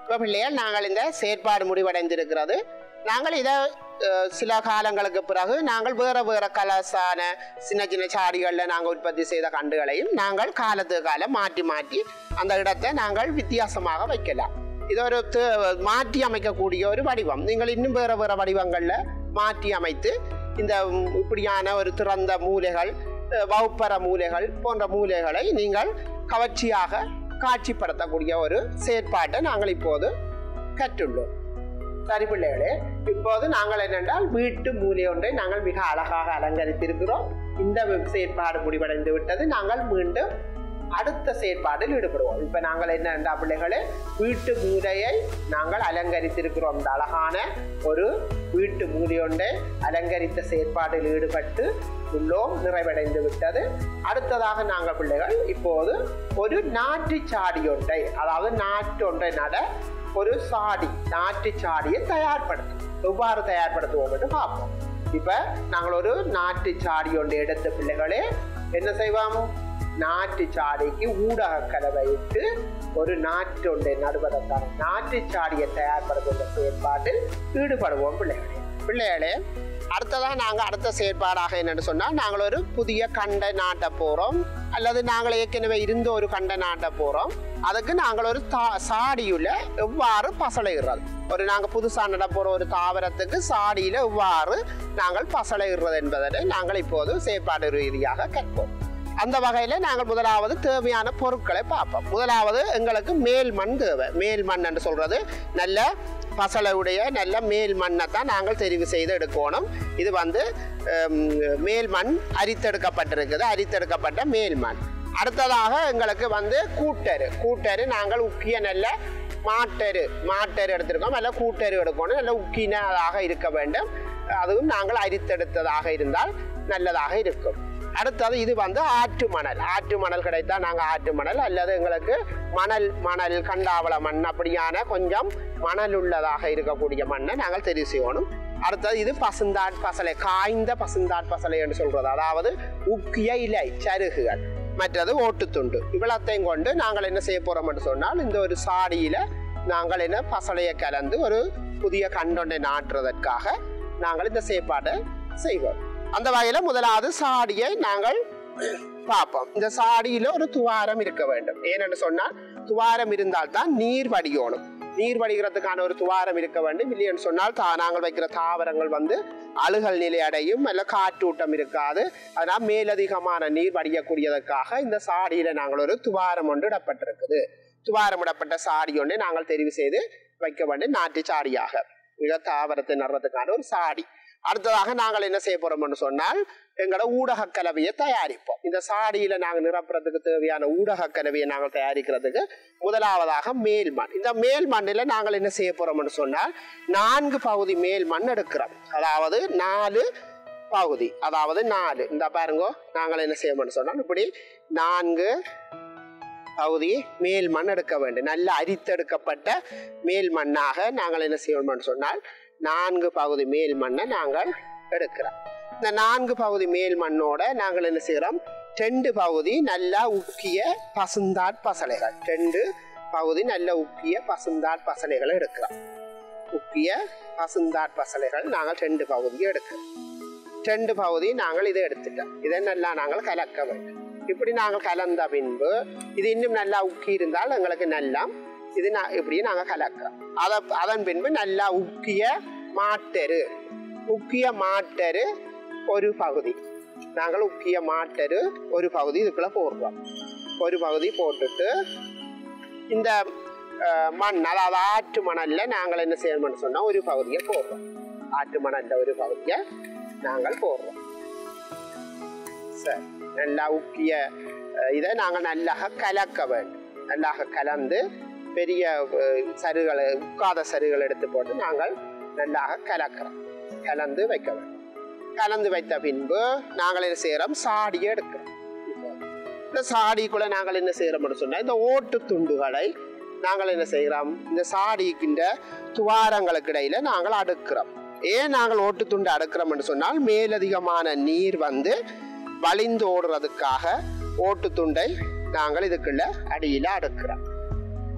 இப்போ பிள்ளைகள் நாங்கள் இந்த செயற்பாடு முடிவடைந்திருக்கிறது நாங்கள் இதை அஹ், சில காலங்களுக்கு பிறகு நாங்கள் வேறு வேறு கலர்ஸான சின்ன சின்ன சாடிகளில் நாங்கள் உற்பத்தி செய்த கண்டுகளையும் நாங்கள் காலத்துக்கு காலம் மாற்றி மாற்றி அந்த இடத்தை நாங்கள் வித்தியாசமாக வைக்கலாம் இது ஒரு து- மாற்றி அமைக்கக்கூடிய ஒரு வடிவம் நீங்கள் இன்னும் வேறு வேறு வடிவங்களில் மாற்றி அமைத்து இந்த ம், இப்படியான ஒரு திறந்த மூலைகள் அஹ், வகுப்பற மூலைகள் போன்ற மூலைகளை நீங்கள் கவர்ச்சியாக காட்சிப்படுத்தக்கூடிய ஒரு செயற்பாட்டை நாங்கள் இப்போது கற்றுள்ளோம் சரி பிள்ளைகளே இப்போது நாங்கள் என்னென்றால் வீட்டு மூலை ஒன்றை நாங்கள் மிக அழகாக அலங்கரித்திருக்கிறோம் இந்த செயற்பாடு முடிவடைந்து விட்டது நாங்கள் மீண்டும் அடுத்த செயற்பாடில் ஈடுபடுவோம் இப்ப நாங்கள் என்ன பிள்ளைகளே வீட்டு மூலையை நாங்கள் அலங்கரித்திருக்கிறோம் இந்த அழகான ஒரு வீட்டு மூலையொன்றை அலங்கரித்த செயற்பாடில் ஈடுபட்டு உள்ளோம் நிறைவடைந்து விட்டது அடுத்ததாக நாங்கள் பிள்ளைகள் இப்போது ஒரு நாற்று சாடி ஒன்றை அதாவது நாற்று ஒன்றை நட ஒரு சாடி நாற்று சாடியை தயார்படுத்தும் எவ்வாறு தயார்படுத்துவோம் என்று பார்ப்போம் இப்ப நாங்கள் ஒரு நாட்டு சாடி ஒன்று எடுத்த பிள்ளைகளே என்ன செய்வோம் நாட்டு சாடிக்கு ஊடக கலவை இட்டு ஒரு நாட்டு ஒன்றை நடுவதற்கான நாட்டு சாடியை தயார்படுத்துகிற செயற்பாட்டில் ஈடுபடுவோம் பிள்ளைகளே பிள்ளைகளே அடுத்ததாக நாங்கள் அடுத்த செயற்பாடாக என்னன்னு சொன்னால் நாங்கள் ஒரு புதிய கண்டை நாட்ட போகிறோம் அல்லது நாங்கள் ஏற்கனவே இருந்த ஒரு கண்டை நாட்ட போகிறோம் அதுக்கு நாங்கள் ஒரு தா சாடியுள்ள எவ்வாறு பசலையிடுறது ஒரு நாங்கள் புதுசாக நட போகிற ஒரு தாவரத்துக்கு சாடியில் எவ்வாறு நாங்கள் பசலையிடுறது என்பதை நாங்கள் இப்போது செயற்பாடு ரீதியாக கற்போம் அந்த வகையில் நாங்கள் முதலாவது தேவையான பொருட்களை பார்ப்போம் முதலாவது எங்களுக்கு மேல் மண் தேவை மேல் மண் என்று சொல்கிறது நல்ல பசலையுடைய நல்ல மேல் மண்ணை தான் நாங்கள் தெரிவு செய்து எடுக்கணும் இது வந்து ஹம், மேல் மண் அரித்தெடுக்கப்பட்டிருக்குது அரித்தெடுக்கப்பட்ட மேல் மண் அடுத்ததாக எங்களுக்கு வந்து கூட்டரு கூட்டரு நாங்கள் உக்கிய நல்ல மாட்டரு மாட்டரு எடுத்திருக்கோம் நல்ல கூட்டரு எடுக்கணும் நல்ல உக்கினதாக இருக்க வேண்டும் அதுவும் நாங்கள் அரித்தெடுத்ததாக இருந்தால் நல்லதாக இருக்கும் அடுத்தது இது வந்து ஆற்று மணல் ஆற்று மணல் கிடைத்தால் நாங்கள் ஆற்று மணல் அல்லது எங்களுக்கு மணல் மணல் கண்டாவள மண் அப்படியான கொஞ்சம் மணல் உள்ளதாக இருக்கக்கூடிய மண்ணை நாங்கள் தெரிவு செய்யணும் அடுத்தது இது பசுந்தாட் பசலை காய்ந்த பசுந்தாட் பசலை என்று சொல்றது அதாவது உக்கிய இலை சருகுகள் மற்றது ஓட்டுத்துண்டு இவ்வளத்தையும் கொண்டு நாங்கள் என்ன செய்ய போறோம் என்று சொன்னால் இந்த ஒரு சாடியில நாங்கள் என்ன பசலையை கலந்து ஒரு புதிய கண்டொன்றை நாட்டுறதற்காக நாங்கள் இந்த செயற்பாட்டை செய்வோம் அந்த வகையில் முதலாவது சாடியை நாங்கள் பார்ப்போம் இந்த சாடியில ஒரு துவாரம் இருக்க வேண்டும் ஏனென்று சொன்னால் துவாரம் இருந்தால்தான் நீர் வடியோணும் நீர் வடிகிறதுக்கான ஒரு துவாரம் இருக்க வேண்டும் இல்லைன்னு சொன்னால் தா நாங்கள் வைக்கிற தாவரங்கள் வந்து அழுகல் நிலை அடையும் அல்ல காற்றூட்டம் இருக்காது அதனால் மேலதிகமான நீர் வடியக்கூடியதற்காக இந்த சாடியில நாங்கள் ஒரு துவாரம் ஒன்று இடப்பட்டிருக்குது துவாரமிடப்பட்ட சாடி ஒன்றை நாங்கள் தெரிவு செய்து வைக்க வேண்டும் நாட்டு சாடியாக மிக தாவரத்தை நடுறதுக்கான ஒரு சாடி அடுத்ததாக நாங்கள் என்ன செய்ய போறோம்னு சொன்னால் எங்களோட ஊடக கலவையை தயாரிப்போம் இந்த சாடியில நாங்கள் நிரப்புறதுக்கு தேவையான ஊடக கலவையை நாங்கள் தயாரிக்கிறதுக்கு முதலாவதாக மேல் மண் இந்த மேல் மண்ணில் நாங்கள் என்ன செய்ய போறோம்னு சொன்னால் நான்கு பகுதி மேல் மண் எடுக்கிறோம் அதாவது நாலு பகுதி அதாவது நாலு இந்த பாருங்க நாங்கள் என்ன செய்யணும்னு சொன்னால் இப்படி நான்கு பகுதி மேல் மண் எடுக்க வேண்டும் நல்ல அரித்தெடுக்கப்பட்ட மேல் மண்ணாக நாங்கள் என்ன செய்யணும்னு சொன்னால் நான்கு பகுதி மேல் மண்ணை நாங்கள் எடுக்கிறோம் இந்த நான்கு பகுதி மேல் மண்ணோட நாங்கள் என்ன செய்கிறோம் ரெண்டு பகுதி நல்லா உக்கிய பசுந்தாட் பசலைகள் ரெண்டு பகுதி நல்ல உக்கிய பசுந்தாட் பசலைகளை எடுக்கிறோம் உக்கிய பசுந்தாட் பசலைகள் நாங்கள் ரெண்டு பகுதியை எடுக்கிறோம் ரெண்டு பகுதி நாங்கள் இதை எடுத்துட்டோம் இதை நல்லா நாங்கள் கலக்க வேண்டும் இப்படி நாங்கள் கலந்த பின்பு இது இன்னும் நல்லா உக்கி இருந்தால் எங்களுக்கு நல்லா இது நான் இப்படி நாங்கள் கலக்கிறோம் அதை அதன் பின்பு நல்லா உக்கிய மாட்டரு உக்கிய மாட்டரு ஒரு பகுதி நாங்கள் உக்கிய மாட்டரு ஒரு பகுதி இதுக்குள்ள போடுறோம் ஒரு பகுதி போட்டுட்டு இந்த அஹ், மண் அதாவது ஆற்று மணல்ல நாங்கள் என்ன செய்யணும்னு சொன்னா ஒரு பகுதியை போடுறோம் ஆற்று மணல்ல ஒரு பகுதியை நாங்கள் போடுறோம் சரி நல்லா உக்கிய அஹ், இதை நாங்கள் நல்லாக கலக்க வேண்டும் நல்லாக கலந்து பெரிய அஹ், சருகளை உட்காத சருகளை எடுத்து போட்டு நாங்கள் நல்லாக கலக்கிறோம் கலந்து வைக்க வேண்டும் கலந்து வைத்த பின்பு நாங்கள் என்ன செய்கிறோம் சாடியை எடுக்கிறோம் இந்த சாடிக்குள்ள நாங்கள் என்ன செய்கிறோம்னு சொன்னால் இந்த ஓட்டு துண்டுகளை நாங்கள் என்ன செய்கிறோம் இந்த சாடிக்கின்ற துவாரங்களுக்கு இடையில நாங்கள் அடுக்கிறோம் ஏன் நாங்கள் ஓட்டு துண்டு அடுக்கிறோம்னு சொன்னால் மேலதிகமான நீர் வந்து வழிந்து ஓடுறதுக்காக ஓட்டு துண்டை நாங்கள் இதுக்குள்ள அடியில் அடுக்கிறோம்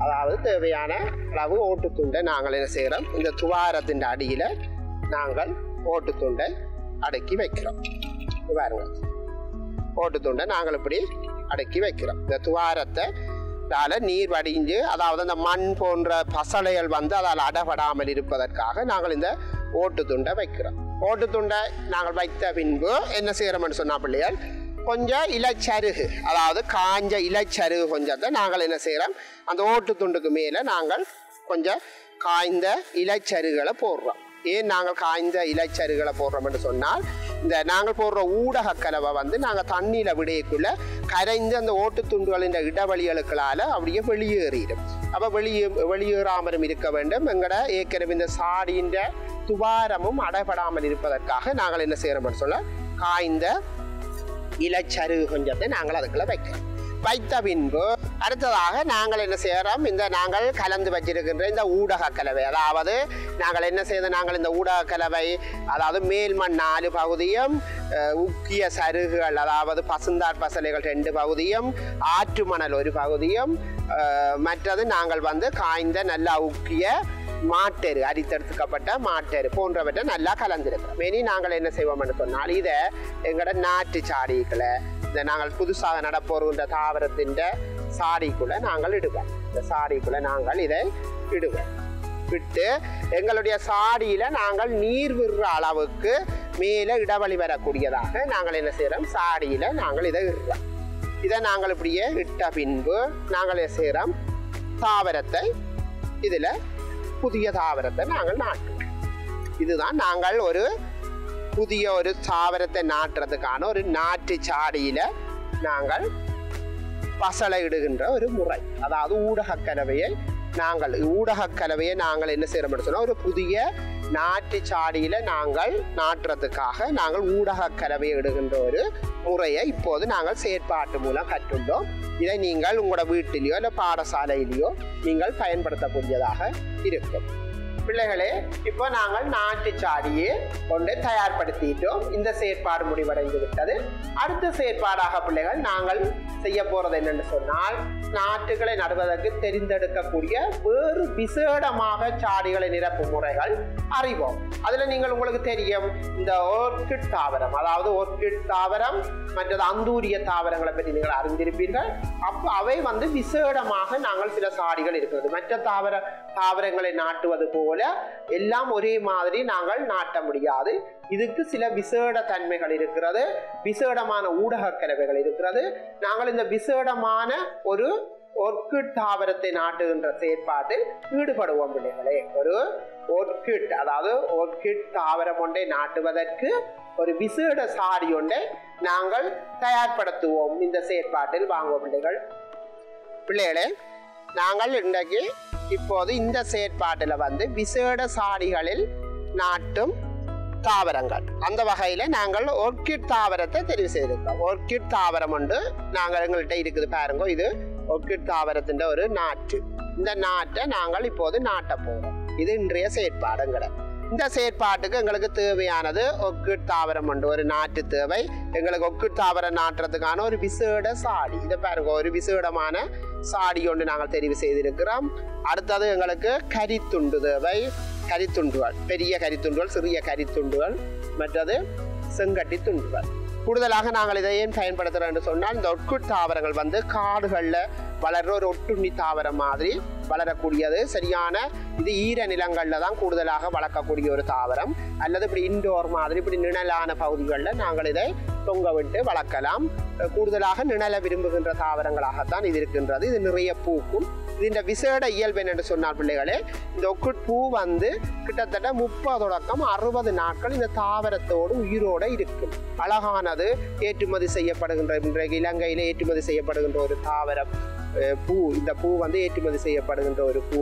அதாவது தேவையான அளவு ஓட்டுத்துண்டை நாங்கள் என்ன செய்கிறோம் இந்த துவாரத்தின் அடியில் நாங்கள் ஓட்டுத்துண்டை அடுக்கி வைக்கிறோம் இது பாருங்க ஓட்டுத்துண்டை நாங்கள் இப்படி அடுக்கி வைக்கிறோம் இந்த துவாரத்தை அதால் நீர் வடிஞ்சு அதாவது அந்த மண் போன்ற பசளைகள் வந்து அதால் அடபடாமல் இருப்பதற்காக நாங்கள் இந்த ஓட்டு துண்டை வைக்கிறோம் ஓட்டு துண்டை நாங்கள் வைத்த பின்பு என்ன செய்கிறோம்னு சொன்னா பிள்ளைகள் கொஞ்சம் இலைச்சருகு அதாவது காஞ்ச இலைச்சருகு கொஞ்சத்தை நாங்கள் என்ன செய்கிறோம் அந்த ஓட்டு துண்டுக்கு மேலே நாங்கள் கொஞ்சம் காய்ந்த இலைச்சருகளை போடுறோம் ஏன் நாங்கள் காய்ந்த இலைச்சருகளை போடுறோம்னு சொன்னால் இந்த நாங்கள் போடுற ஊடக கலவை வந்து நாங்கள் தண்ணியில் விடையக்குள்ள கரைந்து அந்த ஓட்டு துண்டுகளின் இடவழிகளுக்களால் அப்படியே வெளியேறிடும் அப்போ வெளியே வெளியேறாமலும் இருக்க வேண்டும் எங்கட ஏற்கனவே இந்த சாடியின் துவாரமும் அடைபடாமல் இருப்பதற்காக நாங்கள் என்ன செய்கிறோம்னு சொல்ல காய்ந்த இலைச்சருகு கொஞ்சத்தை நாங்கள் அதுக்குள்ள வைக்கிறோம் வைத்த பின்பு அடுத்ததாக நாங்கள் என்ன செய்கிறோம் இந்த நாங்கள் கலந்து வச்சிருக்கின்ற இந்த ஊடக கலவை அதாவது நாங்கள் என்ன செய்த நாங்கள் இந்த ஊடக கலவை அதாவது மேல்மண் நாலு பகுதியும் அஹ், உக்கிய சருகுகள் அதாவது பசுந்தார் பசலைகள் ரெண்டு பகுதியும் ஆற்று மணல் ஒரு பகுதியும் அஹ், மற்றது நாங்கள் வந்து காய்ந்த நல்லா உக்கிய மாட்டெரு அரித்தெடுத்துக்கப்பட்ட மாட்டெரு போன்றவற்றை நல்லா கலந்துருக்கிறோம் இனி நாங்கள் என்ன செய்வோம்னு சொன்னால் இதை எங்களோட நாட்டு சாடிகளை இந்த நாங்கள் புதுசாக நடப்போகின்ற தாவரத்தின் சாடிக்குள்ள நாங்கள் இடுவோம் இந்த சாடிக்குள்ள நாங்கள் இதை இடுவோம் விட்டு எங்களுடைய சாடியில நாங்கள் நீர் விடுற அளவுக்கு மேலே இடவழி வரக்கூடியதாக நாங்கள் என்ன செய்கிறோம் சாடியில நாங்கள் இதை இடுறோம் இதை நாங்கள் இப்படியே இட்ட பின்பு நாங்கள் என்ன செய்கிறோம் தாவரத்தை இதில் புதிய தாவரத்தை நாங்கள் நாட்டுவோம் இதுதான் நாங்கள் ஒரு புதிய ஒரு தாவரத்தை நாட்டுறதுக்கான ஒரு நாட்டு சாடியில நாங்கள் பசலை இடுகின்ற ஒரு முறை அதாவது ஊடகக் கலவையை நாங்கள் ஊடகக் கலவையை நாங்கள் என்ன செய்யறோம்னு சொன்னால் ஒரு புதிய நாட்டு சாடியில நாங்கள் நாட்டுறதுக்காக நாங்கள் ஊடகக் கலவையை இடுகின்ற ஒரு முறையை இப்போது நாங்கள் செயற்பாட்டு மூலம் கற்றுள்ளோம் இதை நீங்கள் உங்களோட வீட்டிலேயோ இல்லை பாடசாலையிலேயோ நீங்கள் பயன்படுத்தக்கூடியதாக இருக்கும் பிள்ளைகளே இப்போ நாங்கள் நாட்டு சாடியை கொண்டு தயார்படுத்திட்டோம் இந்த செயற்பாடு முடிவடைந்து விட்டது அடுத்த செயற்பாடாக பிள்ளைகள் நாங்கள் செய்ய போறது என்னன்னு சொன்னால் நாட்டுகளை நடுவதற்கு தெரிந்தெடுக்கக்கூடிய வேறு விசேடமாக சாடிகளை நிரப்பும் முறைகள் அறிவோம் அதுல நீங்கள் உங்களுக்கு தெரியும் இந்த ஓர்கிட் தாவரம் அதாவது ஓர்கிட் தாவரம் மற்றது அந்தூரிய தாவரங்களை பற்றி நீங்கள் அறிந்திருப்பீர்கள் அப்போ அவை வந்து விசேடமாக நாங்கள் சில சாடிகள் இருக்கிறது மற்ற தாவர தாவரங்களை நாட்டுவது போல எல்லாம் ஒரே மாதிரி நாங்கள் நாட்ட முடியாது இதுக்கு சில விசேட தன்மைகள் இருக்கிறது விசேடமான ஊடக கலவைகள் இருக்கிறது நாங்கள் இந்த விசேடமான ஒரு ஒர்க்கிட் தாவரத்தை நாட்டுகின்ற செயற்பாட்டில் ஈடுபடுவோம் பிள்ளைகளே ஒரு ஒர்க்கிட் அதாவது ஒர்க்கிட் தாவரம் ஒன்றை நாட்டுவதற்கு ஒரு விசேட சாடி ஒன்றை நாங்கள் தயார்படுத்துவோம் இந்த செயற்பாட்டில் வாங்குவோம் பிள்ளைகள் பிள்ளைகளே நாங்கள் இன்றைக்கு இப்போது இந்த செயற்பாட்டில் வந்து விசேட சாடிகளில் நாட்டும் தாவரங்கள் அந்த வகையில் நாங்கள் ஒர்க்கிட் தாவரத்தை தெரிவு செய்திருக்கோம் ஒர்க்கிட் தாவரம் உண்டு நாங்கள் எங்கள்கிட்ட இருக்குது பாருங்க இது ஒர்க்கிட் தாவரத்தின் ஒரு நாற்று இந்த நாட்டை நாங்கள் இப்போது நாட்ட போகிறோம் இது இன்றைய செயற்பாடுங்கிற இந்த செயற்பாட்டுக்கு எங்களுக்கு தேவையானது ஒர்க்கிட் தாவரம் உண்டு ஒரு நாட்டு தேவை எங்களுக்கு ஒர்க்கிட் தாவரம் நாட்டுறதுக்கான ஒரு விசேட சாடி இதை பாருங்க ஒரு விசேடமான சாடி ஒன்று நாங்கள் தெரிவு செய்திருக்கிறோம் அடுத்தது எங்களுக்கு கரித்துண்டு தேவை கரித்துண்டுகள் பெரிய கரித்துண்டுகள் சிறிய கரித்துண்டுகள் மற்றது செங்கட்டி துண்டுகள் கூடுதலாக நாங்கள் இதை ஏன் பயன்படுத்துகிறோம் என்று சொன்னால் இந்த ஒட்குட் தாவரங்கள் வந்து காடுகளில் வளர்ற ஒரு ஒட்டுண்ணி தாவரம் மாதிரி வளரக்கூடியது சரியான இது ஈர நிலங்களில் தான் கூடுதலாக வளர்க்கக்கூடிய ஒரு தாவரம் அல்லது இப்படி இன்டோர் மாதிரி இப்படி நிழலான பகுதிகளில் நாங்கள் இதை தொங்க விட்டு வளர்க்கலாம் கூடுதலாக நிழல விரும்புகின்ற தாவரங்களாகத்தான் இது இருக்கின்றது இது நிறைய பூக்கும் இந்த விசேட இயல்பு என்று சொன்னால் பிள்ளைகளே இந்த ஒக்குட் பூ வந்து கிட்டத்தட்ட முப்பது தொடக்கம் அறுபது நாட்கள் இந்த தாவரத்தோடு உயிரோட இருக்கும் அழகானது ஏற்றுமதி செய்யப்படுகின்ற இன்றைக்கு இலங்கையில் ஏற்றுமதி செய்யப்படுகின்ற ஒரு தாவரம் அஹ், பூ இந்த பூ வந்து ஏற்றுமதி செய்யப்படுகின்ற ஒரு பூ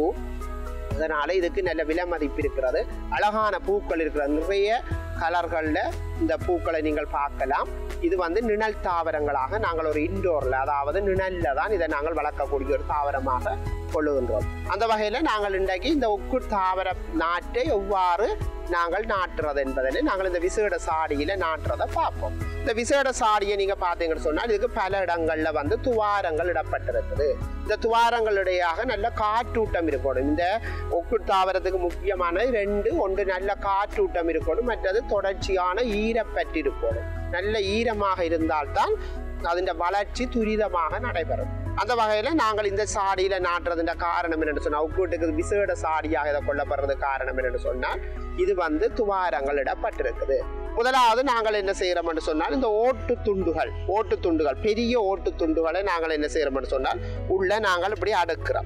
அதனால இதுக்கு நல்ல விலை மதிப்பு இருக்கிறது அழகான பூக்கள் இருக்கிறது நிறைய கலர்களில் இந்த பூக்களை நீங்கள் பார்க்கலாம் இது வந்து நிழல் தாவரங்களாக நாங்கள் ஒரு இன்டோரில் அதாவது நிழலில் தான் இதை நாங்கள் வளர்க்கக்கூடிய ஒரு தாவரமாக கொள்ளுகின்றோம் அந்த வகையில் நாங்கள் இன்றைக்கு இந்த உக்கு தாவர நாட்டை எவ்வாறு நாங்கள் நாட்டுறது என்பதனை நாங்கள் இந்த விசேட சாடியில நாட்டுறதை பார்ப்போம் இந்த விசேட சாடியை நீங்க பார்த்தீங்கன்னு சொன்னால் இதுக்கு பல இடங்கள்ல வந்து துவாரங்கள் இடப்பட்டிருக்குது இந்த துவாரங்களுடையாக நல்ல காற்றூட்டம் இருக்கணும் இந்த ஒக்கு தாவரத்துக்கு முக்கியமான ரெண்டு ஒன்று நல்ல காற்றூட்டம் இருக்கணும் மற்றது தொடர்ச்சியான ஈரப்பற்று இருக்கணும் நல்ல ஈரமாக இருந்தால்தான் அதன் வளர்ச்சி துரிதமாக நடைபெறும் அந்த வகையில் நாங்கள் இந்த சாடியில நாட்டுறதுன்ற காரணம் என்னன்னு சொன்னால் உக்கூட்டுக்கு விசேட சாடியாக இதை கொல்லப்படுறது காரணம் என்னன்னு சொன்னால் இது வந்து துவாரங்கள் இடப்பட்டிருக்குது முதலாவது நாங்கள் என்ன செய்யறோம்னு சொன்னால் இந்த ஓட்டு துண்டுகள் ஓட்டு துண்டுகள் பெரிய ஓட்டு துண்டுகளை நாங்கள் என்ன செய்யறோம்னு சொன்னால் உள்ள நாங்கள் இப்படி அடுக்கிறோம்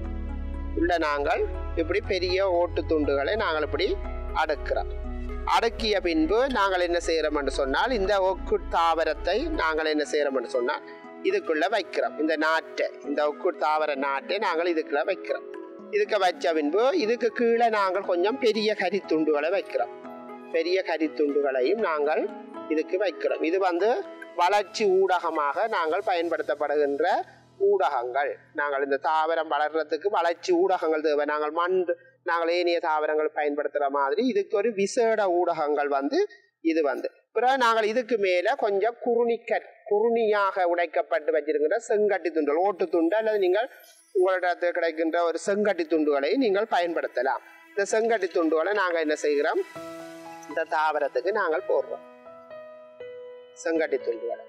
உள்ள நாங்கள் இப்படி பெரிய ஓட்டு துண்டுகளை நாங்கள் இப்படி அடுக்கிறோம் அடுக்கிய பின்பு நாங்கள் என்ன செய்யறோம்னு சொன்னால் இந்த ஒக்கு தாவரத்தை நாங்கள் என்ன செய்யறோம்னு சொன்னால் இதுக்குள்ள வைக்கிறோம் இந்த நாட்டை இந்த ஒக்கு தாவர நாட்டை நாங்கள் இதுக்குள்ள வைக்கிறோம் இதுக்கு வச்ச பின்பு இதுக்கு கீழே நாங்கள் கொஞ்சம் பெரிய கரித்துண்டுகளை வைக்கிறோம் பெரிய கரித்துண்டுகளையும் நாங்கள் இதுக்கு வைக்கிறோம் இது வந்து வளர்ச்சி ஊடகமாக நாங்கள் பயன்படுத்தப்படுகின்ற ஊடகங்கள் நாங்கள் இந்த தாவரம் வளர்றதுக்கு வளர்ச்சி ஊடகங்கள் தேவை நாங்கள் மண் நாங்கள் ஏனைய தாவரங்கள் பயன்படுத்துகிற மாதிரி இதுக்கு ஒரு விசேட ஊடகங்கள் வந்து இது வந்து பிறகு நாங்கள் இதுக்கு மேலே கொஞ்சம் குறுணிக்க குறுணியாக உடைக்கப்பட்டு வச்சிருக்கிற செங்கட்டி துண்டுகள் ஓட்டு துண்டு அல்லது நீங்கள் உங்களிடத்தில் கிடைக்கின்ற ஒரு செங்கட்டி துண்டுகளை நீங்கள் பயன்படுத்தலாம் இந்த செங்கட்டி துண்டுகளை நாங்கள் என்ன செய்கிறோம் இந்த தாவரத்துக்கு நாங்கள் போடுறோம் செங்கட்டி துண்டுகளை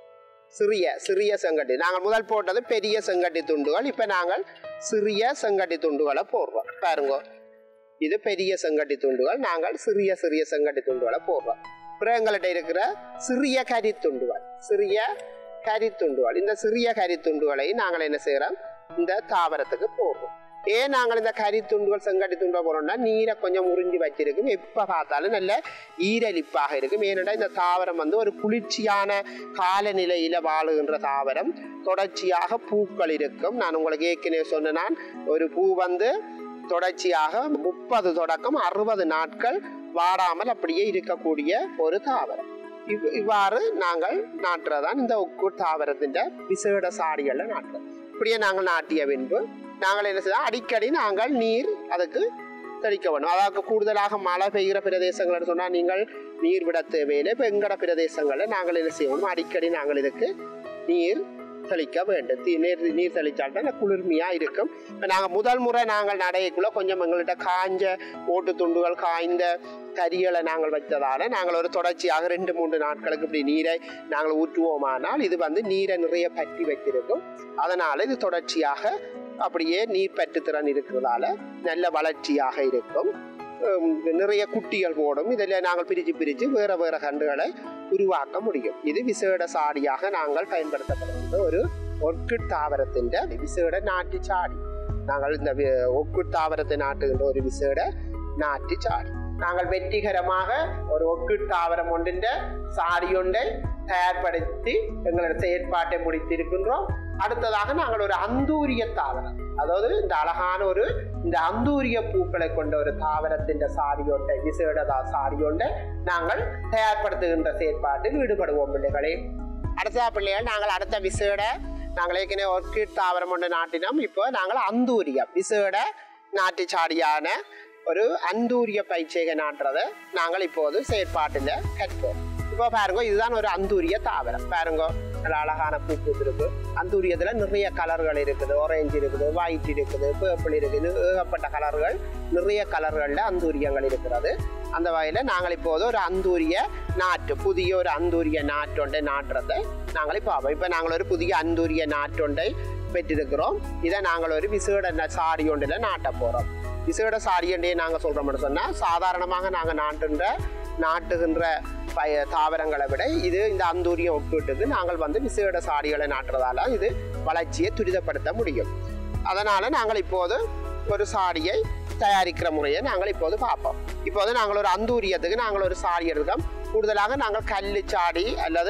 சிறிய சிறிய செங்கட்டி நாங்கள் முதல் போட்டது பெரிய செங்கட்டி துண்டுகள் இப்போ நாங்கள் சிறிய செங்கட்டி துண்டுகளை போடுறோம் பாருங்க இது பெரிய செங்கட்டி துண்டுகள் நாங்கள் சிறிய சிறிய செங்கட்டி துண்டுகளை போடுறோம் அப்புறம் எங்கள்கிட்ட இருக்கிற சிறிய கரித்துண்டுகள் சிறிய கரித்துண்டுகள் இந்த சிறிய கரித்துண்டுகளை நாங்கள் என்ன செய்கிறோம் இந்த தாவரத்துக்கு போடுறோம் ஏன் நாங்கள் இந்த கரித்துண்டுகள் செங்கட்டி துண்டுகள் போடுறோம்னா நீரை கொஞ்சம் உறிஞ்சி வச்சிருக்கும் எப்போ பார்த்தாலும் நல்ல ஈரலிப்பாக இருக்கும் ஏனென்றால் இந்த தாவரம் வந்து ஒரு குளிர்ச்சியான காலநிலையில் வாழுகின்ற தாவரம் தொடர்ச்சியாக பூக்கள் இருக்கும் நான் உங்களுக்கு ஏற்கனவே சொன்ன நான் ஒரு பூ வந்து தொடர்ச்சியாக முப்பது தொடக்கம் அறுபது நாட்கள் வாடாமல் அப்படியே இருக்கக்கூடிய ஒரு தாவரம் இவ் இவ்வாறு நாங்கள் நாட்டுறதான் இந்த உக்கு தாவரத்தின் விசேட சாடிகளை நாட்டுறோம் இப்படியே நாங்கள் நாட்டிய பின்பு நாங்கள் என்ன செய்யலாம் அடிக்கடி நாங்கள் நீர் அதுக்கு தெளிக்க வேணும் அதாவது கூடுதலாக மழை பெய்கிற பிரதேசங்கள்னு சொன்னால் நீங்கள் நீர் விட தேவையில்லை இப்போ எங்கட பிரதேசங்களில் நாங்கள் என்ன செய்யணும் அடிக்கடி நாங்கள் இதுக்கு நீர் தெளிக்க வேண்டும் தீ- நீர் நீர் தெளித்தால்தான் அது குளிர்மையாக இருக்கும் இப்போ நாங்கள் முதல் முறை நாங்கள் நடையக்குள்ள கொஞ்சம் எங்கள்கிட்ட காஞ்ச ஓட்டு துண்டுகள் காய்ந்த கரிகளை நாங்கள் வைத்ததால நாங்கள் ஒரு தொடர்ச்சியாக ரெண்டு மூன்று நாட்களுக்கு இப்படி நீரை நாங்கள் ஊற்றுவோமானால் இது வந்து நீரை நிறைய பற்றி வைத்திருக்கும் அதனால் இது தொடர்ச்சியாக அப்படியே நீர் பற்றுத்திறன் இருக்கிறதால நல்ல வளர்ச்சியாக இருக்கும் உம், நிறைய குட்டிகள் போடும் இதில் நாங்கள் பிரித்து பிரித்து வேறு வேறு கன்றுகளை உருவாக்க முடியும் இது விசேட சாடியாக நாங்கள் பயன்படுத்தப்படுகின்ற ஒரு ஒர்க்கிட் தாவரத்தின் விசேட நாட்டு சாடி நாங்கள் இந்த வி- ஒர்க்கிட் தாவரத்தை நாட்டுகின்ற ஒரு விசேட நாட்டு சாடி நாங்கள் வெற்றிகரமாக ஒரு ஒர்க்கிட் தாவரம் ஒன்றின் சாடி ஒன்றை தயார்படுத்தி எங்களோட செயற்பாட்டை முடித்திருக்கின்றோம் அடுத்ததாக நாங்கள் ஒரு அந்தூரிய தாவரம் அதாவது இந்த அழகான ஒரு இந்த அந்தூரிய பூக்களை கொண்ட ஒரு தாவரத்தின் சாரியோட்டை விசேடதா சாரியோட்டை நாங்கள் தயார்படுத்துகின்ற செயற்பாட்டில் ஈடுபடுவோம் பிள்ளைகளே அடுத்த பிள்ளைகள் நாங்கள் அடுத்த விசேட நாங்கள் ஏற்கனவே ஒர்க்கிட் தாவரம் ஒன்று நாட்டினோம் இப்போ நாங்கள் அந்தூரியம் விசேட நாட்டு சாடியான ஒரு அந்தூரிய பயிற்சியை நாட்டுறதை நாங்கள் இப்போது செயற்பாட்டில் கற்போம் இப்போ பாருங்க இதுதான் ஒரு அந்தூரிய தாவரம் பாருங்க நல்ல அழகான பூ பூத்திருக்கு அந்தூரியத்தில் நிறைய கலர்கள் இருக்குது ஆரஞ்சு இருக்குது ஒயிட் இருக்குது பேர்பிள் இருக்குது ஏகப்பட்ட கலர்கள் நிறைய கலர்களில் அந்தூரியங்கள் இருக்கிறது அந்த வகையில் நாங்கள் இப்போது ஒரு அந்தூரிய நாட்டு புதிய ஒரு அந்தூரிய நாட்டொண்டை நாட்டுறதை நாங்கள் இப்போ பார்ப்போம் இப்போ நாங்கள் ஒரு புதிய அந்தூரிய நாட்டொண்டை பெற்றிருக்கிறோம் இதை நாங்கள் ஒரு விசேட ந- சாடி ஒன்றில் நாட்ட போகிறோம் விசேட சாரியண்டே நாங்கள் சொல்கிறோம்னு சொன்னால் சாதாரணமாக நாங்கள் நாட்டுன்ற நாட்டுகின்ற பய தாவரங்களை விட இது இந்த அந்தூரிய ஒப்பீட்டுக்கு நாங்கள் வந்து விசேட சாடிகளை நாட்டுறதால இது வளர்ச்சியை துரிதப்படுத்த முடியும் அதனால் நாங்கள் இப்போது ஒரு சாடியை தயாரிக்கிற முறையை நாங்கள் இப்போது பார்ப்போம் இப்போது நாங்கள் ஒரு அந்தூரியத்துக்கு நாங்கள் ஒரு சாடி எடுக்கோம் கூடுதலாக நாங்கள் கல் சாடி அல்லது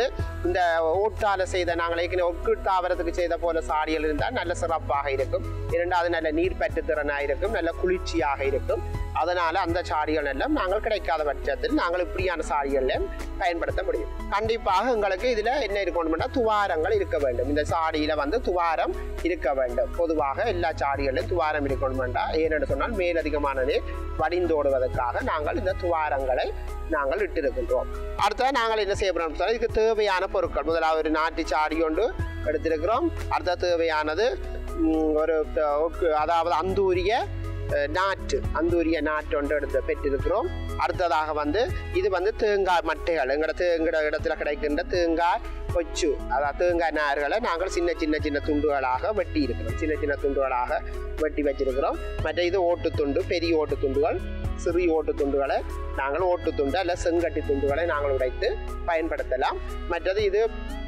இந்த ஓட்டால செய்த நாங்கள் ஏற்கனவே ஒக்கு தாவரத்துக்கு செய்த போல சாடிகள் இருந்தால் நல்ல சிறப்பாக இருக்கும் இரண்டாவது நல்ல நீர் பற்று திறனாக இருக்கும் நல்ல குளிர்ச்சியாக இருக்கும் அதனால அந்த சாடிகள் எல்லாம் நாங்கள் கிடைக்காத பட்சத்தில் நாங்கள் இப்படியான சாடிகள் பயன்படுத்த முடியும் கண்டிப்பாக எங்களுக்கு இதுல என்ன இருக்கணும்னா துவாரங்கள் இருக்க வேண்டும் இந்த சாடியில வந்து துவாரம் இருக்க வேண்டும் பொதுவாக எல்லா சாடிகளிலும் துவாரம் இருக்கணும்டா ஏனென்று சொன்னால் மேலதிகமான நீர் வடிந்தோடுவதற்காக நாங்கள் இந்த துவாரங்களை நாங்கள் இட்டிருக்கின்றோம் அடுத்தது நாங்கள் என்ன செய்ய போறோம் சொன்னால் இதுக்கு தேவையான பொருட்கள் முதலாவது ஒரு நாட்டு சாடி ஒன்று எடுத்திருக்கிறோம் அடுத்த தேவையானது ம், ஒரு த- ஒக்கு- அதாவது அந்தூரிய அஹ், நாற்று அந்தூரிய நாற்று ஒன்று எடுத்து பெற்றிருக்கிறோம் அடுத்ததாக வந்து இது வந்து தேங்காய் மட்டைகள் எங்களோட எங்களோட இடத்துல கிடைக்கின்ற தேங்காய் கொச்சு அதாவது தேங்காய் நார்களை நாங்கள் சின்ன சின்ன சின்ன துண்டுகளாக வெட்டி இருக்கிறோம் சின்ன சின்ன துண்டுகளாக வெட்டி வச்சிருக்கிறோம் மற்ற இது ஓட்டு துண்டு பெரிய ஓட்டு துண்டுகள் சிறிய ஓட்டு துண்டுகளை நாங்கள் ஓட்டு துண்டு அல்ல செங்கட்டி துண்டுகளை நாங்கள் உடைத்து பயன்படுத்தலாம் மற்றது இது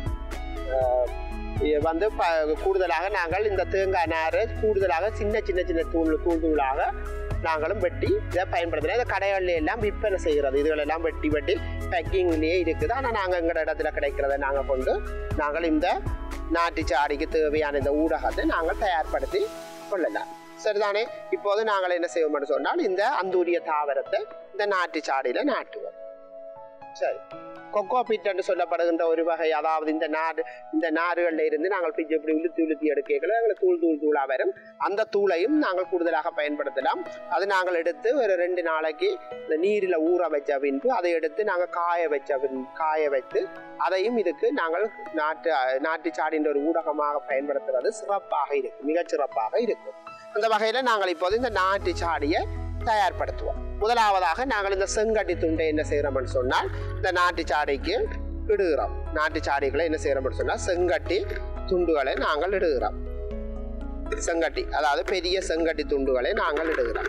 அஹ், இது வந்து ப கூடுதலாக நாங்கள் இந்த தேங்காய் நாரை கூடுதலாக சின்ன சின்ன சின்ன தூள் தூள் தூளாக நாங்களும் வெட்டி இதை பயன்படுத்தலாம் இந்த கடைகள்ல எல்லாம் விற்பனை செய்கிறது இதுகளெல்லாம் வெட்டி வெட்டி பேக்கிங்லேயே இருக்குது ஆனால் நாங்கள் எங்கள் இடத்துல கிடைக்கிறத நாங்கள் கொண்டு நாங்கள் இந்த நாட்டு சாடிக்கு தேவையான இந்த ஊடகத்தை நாங்கள் தயார்படுத்தி கொள்ளலாம் சரிதானே இப்போது நாங்கள் என்ன செய்வோம்னு சொன்னால் இந்த அந்தூரிய தாவரத்தை இந்த நாட்டு சாடியில் நாட்டுவோம் சரி கொக்கோ பிட் என்று சொல்லப்படுகின்ற ஒரு வகை அதாவது இந்த நாடு இந்த நாறுகளில் இருந்து நாங்கள் பிச்சு இப்படி உளுத்தி உளுத்தி எடுக்கல எங்களுக்கு தூள் தூள் தூளாக வரும் அந்த தூளையும் நாங்கள் கூடுதலாக பயன்படுத்தலாம் அது நாங்கள் எடுத்து ஒரு ரெண்டு நாளைக்கு இந்த நீரில் ஊற வச்ச பின்பு அதை எடுத்து நாங்கள் காய வச்ச பின் காய வைத்து அதையும் இதுக்கு நாங்கள் நாட்டு நாட்டு சாடின்ற ஒரு ஊடகமாக பயன்படுத்துவது சிறப்பாக இருக்கும் மிகச் சிறப்பாக இருக்கும் அந்த வகையில் நாங்கள் இப்போது இந்த நாட்டு சாடியை தயார்படுத்துவோம் முதலாவதாக நாங்கள் இந்த செங்கட்டி துண்டை என்ன செய்கிறோம்னு சொன்னால் இந்த நாட்டு சாடிக்கு இடுகிறோம் நாட்டு சாடிகளை என்ன செய்கிறோம்னு சொன்னால் செங்கட்டி துண்டுகளை நாங்கள் இடுகிறோம் செங்கட்டி அதாவது பெரிய செங்கட்டி துண்டுகளை நாங்கள் இடுகிறோம்